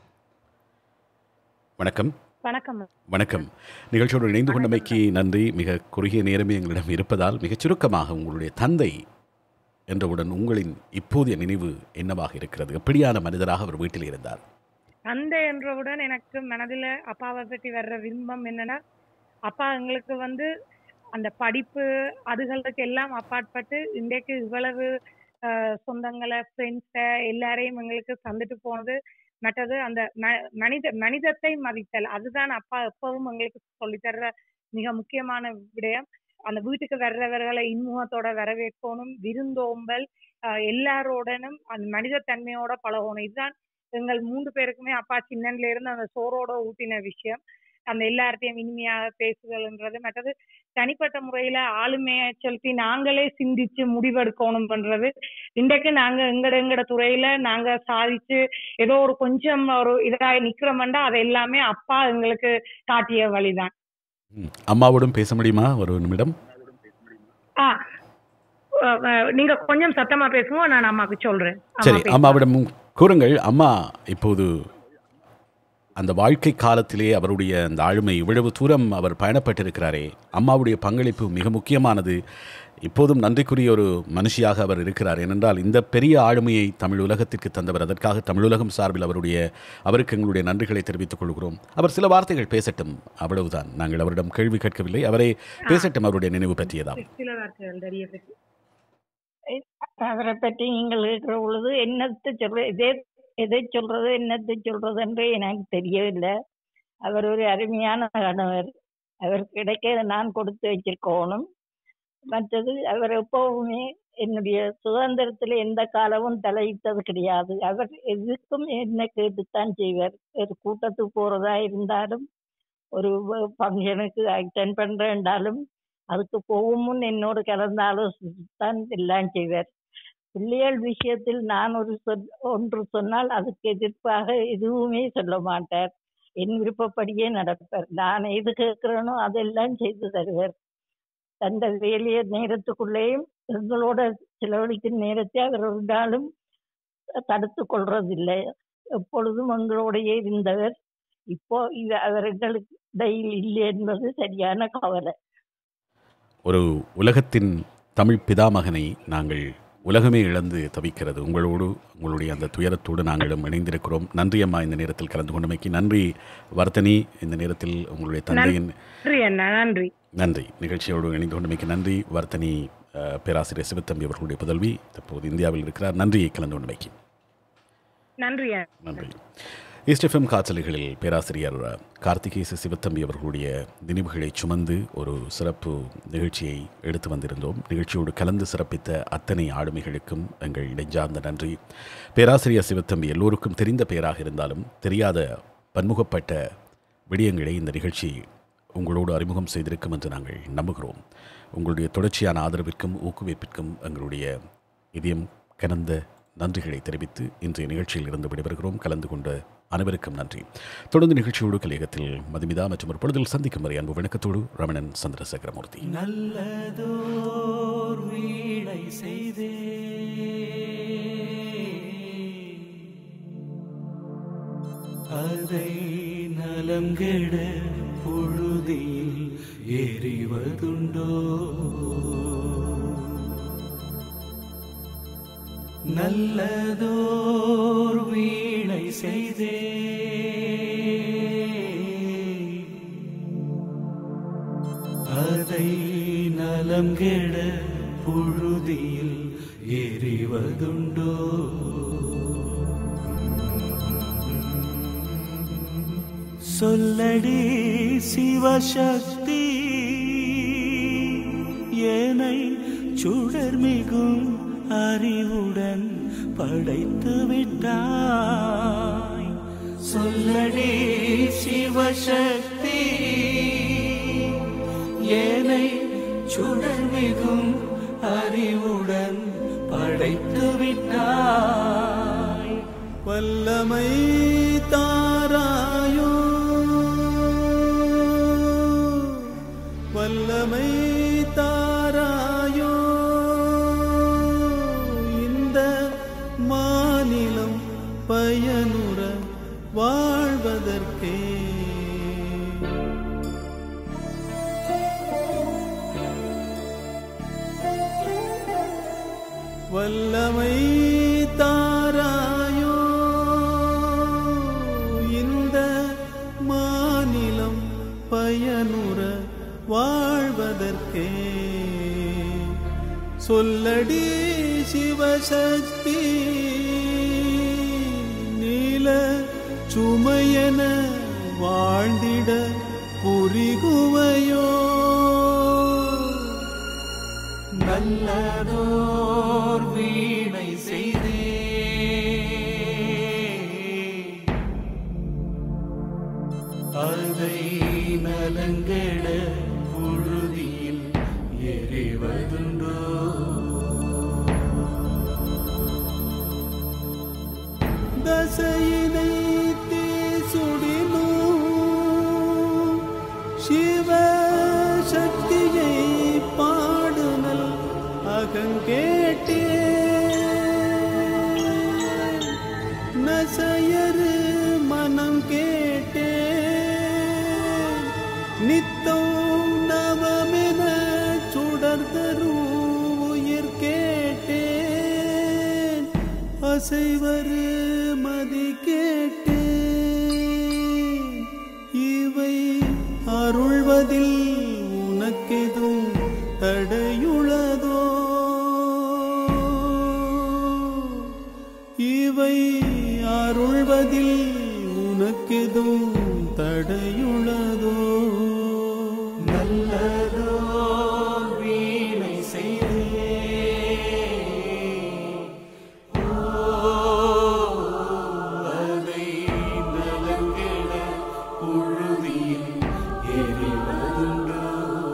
வணக்கம் வணக்கம் வணக்கம் நிகழ்ச்சியோடு இணைந்து கொண்டமைக்கு நன்றி மிக குறுகிய நேரமே எங்களிடம் இருப்பதால் மிகச் சுருக்கமாக உங்களுடைய தந்தை என்றவுடன் உங்களின் இப்போதைய நினைவு என்னவாக இருக்கிறது எப்படியான மனிதராக அவர் வீட்டில் இருந்தார் தந்தை என்றவுடன் எனக்கு மனதில் அப்பாவை பற்றி வர்ற விரும்பம் என்னன்னா அப்பா எங்களுக்கு வந்து அந்த படிப்பு அதுகளுக்கு எல்லாம் அப்பாற்பட்டு இன்றைக்கு இவ்வளவு ஆஹ், சொந்தங்களை ஃப்ரெண்ட்ஸை எல்லாரையும் எங்களுக்கு தந்துட்டு போனது மற்றது அந்த ம- மனித மனிதத்தை மதித்தல் அதுதான் அப்பா எப்பவும் எங்களுக்கு சொல்லித்தர்ற மிக முக்கியமான விடயம் அந்த வீட்டுக்கு வர்றவர்களை இன்முகத்தோட வரவேற்கணும் விருந்தோம்பல் ஆஹ், எல்லாரோடனும் அந்த மனிதத்தன்மையோட பழகணும் இதுதான் எங்கள் மூன்று பேருக்குமே அப்பா சின்னன்ல இருந்து அந்த சோறோட ஊட்டின விஷயம் அந்த எல்லார்ட்டையும் இனிமையாக பேசுதல்ன்றது மற்றது தனிப்பட்ட முறையில ஆளுமையை செலுத்தி நாங்களே சிந்திச்சு முடிவெடுக்கணும் பண்றது இன்றைக்கு நாங்க எங்கட எங்கட துறையில நாங்க சாதிச்சு ஏதோ ஒரு கொஞ்சம் ஒரு இதாய் நிக்கிறோம்டா அது எல்லாமே அப்பா எங்களுக்கு காட்டிய வழிதான் ம். அம்மாவோடும் பேச முடியுமா ஒரு நிமிடம் ஆ அஹ் அஹ் நீங்க கொஞ்சம் சத்தமா பேசுங்க நான் அம்மாக்கு சொல்றேன் அம்மா சரி பேசுவாங்க. அம்மாவிடம் கூறுங்கள் அம்மா இப்போது அந்த வாழ்க்கை காலத்திலே அவருடைய அந்த ஆளுமை இவ்வளவு தூரம் அவர் பயணப்பட்டிருக்கிறாரே அம்மாவுடைய பங்களிப்பு மிக முக்கியமானது இப்போதும் நன்றிக்குரிய ஒரு மனுஷியாக அவர் இருக்கிறார் ஏனென்றால் இந்த பெரிய ஆளுமையை தமிழ் உலகத்திற்கு தந்தவர் அதற்காக தமிழுலகம் சார்பில் அவருடைய அவருக்கு எங்களுடைய நன்றிகளை தெரிவித்துக் கொள்கிறோம் அவர் சில வார்த்தைகள் பேசட்டும் அவ்வளவுதான் நாங்கள் அவரிடம் கேள்வி கேட்கவில்லை அவரே பேசட்டும் அவருடைய நினைவு பற்றியதாம் சில வார்த்தைகள் தெரிய பற்றி அவரை பற்றி நீங்கள் இருக்கிற பொழுது என்னத்தை சொல்ற எதை எதை சொல்றது என்னத்தை சொல்றது என்று எனக்கு தெரியவில்லை அவர் ஒரு அருமையான கணவர் அவருக்கு கிடைக்க நான் கொடுத்து வச்சிருக்கணும் மற்றது அவர் எப்பவுமே என்னுடைய சுதந்திரத்தில் எந்த காலமும் தலையிட்டது கிடையாது அவர் எதுக்கும் என்ன கேட்டுத்தான் செய்வார் ஒரு கூட்டத்துக்கு போறதா இருந்தாலும் ஒரு ஃபங்க்ஷனுக்கு அட்டென்ட் பண்றேன்றாலும் அதுக்கு போகும் முன் என்னோடு கலந்து ஆலோசித்துத்தான் எல்லாம் செய்வார் பிள்ளைகள் விஷயத்தில் நான் ஒரு சொல் ஒன்று சொன்னால் அதுக்கு எதிர்ப்பாக எதுவுமே சொல்ல மாட்டார் என் விருப்பப்படியே நடப்பார் நான் எது கேட்கிறேனோ அதெல்லாம் செய்து தருவார் தந்த வேலைய நேரத்துக்குள்ளேயும் எங்களோட செலவழிக்கும் நேரத்தை அவர் ஒரு நாளும் தடுத்து கொள்றதில்லை எப்பொழுதும் எங்களோடையே இருந்தவர் இப்போ இது அவர் எங்களுக்கு இடையில் இல்லை என்பது சரியான கவலை ஒரு உலகத்தின் தமிழ் பிதாமகனை நாங்கள் உலகமே இழந்து தவிக்கிறது உங்களோடு உங்களுடைய அந்த துயரத்தோடு நாங்களும் இணைந்திருக்கிறோம் நன்றி அம்மா இந்த நேரத்தில் கலந்து கொண்டமைக்கு நன்றி வர்த்தனி இந்த நேரத்தில் உங்களுடைய தந்தையின் நன்றி அண்ணா நன்றி நன்றி நிகழ்ச்சியோடு இணைந்து கொண்டமைக்கு நன்றி வர்த்தனி அஹ், பேராசிரியர் சிவத்தம்பி அவர்களுடைய புதல்வி தற்போது இந்தியாவில் இருக்கிறார் நன்றி கலந்து கொண்டமைக்கு நன்றி அண்ணா நன்றி ஈஸ்ட் எஃப்எம் காய்ச்சல்களில் பேராசிரியர் கார்த்திகேசு சிவத்தம்பி அவர்களுடைய நினைவுகளை சுமந்து ஒரு சிறப்பு நிகழ்ச்சியை எடுத்து வந்திருந்தோம் நிகழ்ச்சியோடு கலந்து சிறப்பித்த அத்தனை ஆளுமைகளுக்கும் எங்கள் நெஞ்சார்ந்த நன்றி பேராசிரியர் சிவத்தம்பி எல்லோருக்கும் தெரிந்த பெயராக இருந்தாலும் தெரியாத பன்முகப்பட்ட விடயங்களை இந்த நிகழ்ச்சி உங்களோடு அறிமுகம் செய்திருக்கும் என்று நாங்கள் நம்புகிறோம் உங்களுடைய தொடர்ச்சியான ஆதரவிற்கும் ஊக்குவிப்பிற்கும் எங்களுடைய இதயம் கனந்த நன்றிகளை தெரிவித்து இன்றைய நிகழ்ச்சியில் இருந்து விடைபெறுகிறோம் கலந்து கொண்ட அனைவருக்கும் நன்றி தொடர்ந்து நிகழ்ச்சியோடு கலையகத்தில் மதுமிதா மற்றும் ஒரு பொழுதில் சந்திக்கும் வரை அன்பு வணக்கத்தோடு ரமணன் சந்திரசேகரமூர்த்தி நல்லதோர் வீணை செய்தே அதை நலங்கெட பொழுதில் எறிவதுண்டோ நல்லதோர் வீணை செய்தே அதை நலம் கெட புழுதியில் எறிவதுண்டோ சொல்லடி சிவசக்தி ஏனை சுடர்மிகும் அறிவுடன் படைத்து விட்டாய் சொல்லடி சிவசக்தி ஏனை சுடர்மிகும் அறிவுடன் படைத்து விட்டாய் வல்லமை தாராயோ வல்லமை தாராயோ இந்த மாநிலம் பயனுற வாழ்வதற்கே வல்லமை தாராயோ இந்த மாநிலம் பயனுற வாழ்வதற்கே சொல்லடி சிவசக்தி நீல சுமையன வாழ்ந்திட புரிகுவையோ நல்லதோர் வீணை செய்தே அதை நலங்கட புழுதியில் எறிவதுண்டோ தசையினை தீசுடினோ சிவ சக்தியை பாடுனல் அகங்கேட்டே நசையரு மனம் கேட்டே நித்தம் நவமென சுடர்தரும் உயிர் கேட்டேன் அசைவரு மதி கேட்டேன் இவை அருள்வதில் உனக்கெதும் தடையுளதோ இவை அருள்வதில் உனக்கெதும் தடையுளதோ நல்லதோ வீணை செய்தே அதை நலங்கெட புழுதியில் எறிவதுண்டோ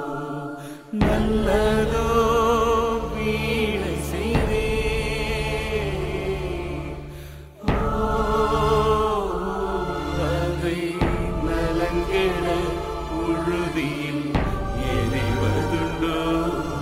நல்லதோ வீணை செய்தே அதை நலங்கெட புழுதியில் எறிவதுண்டோ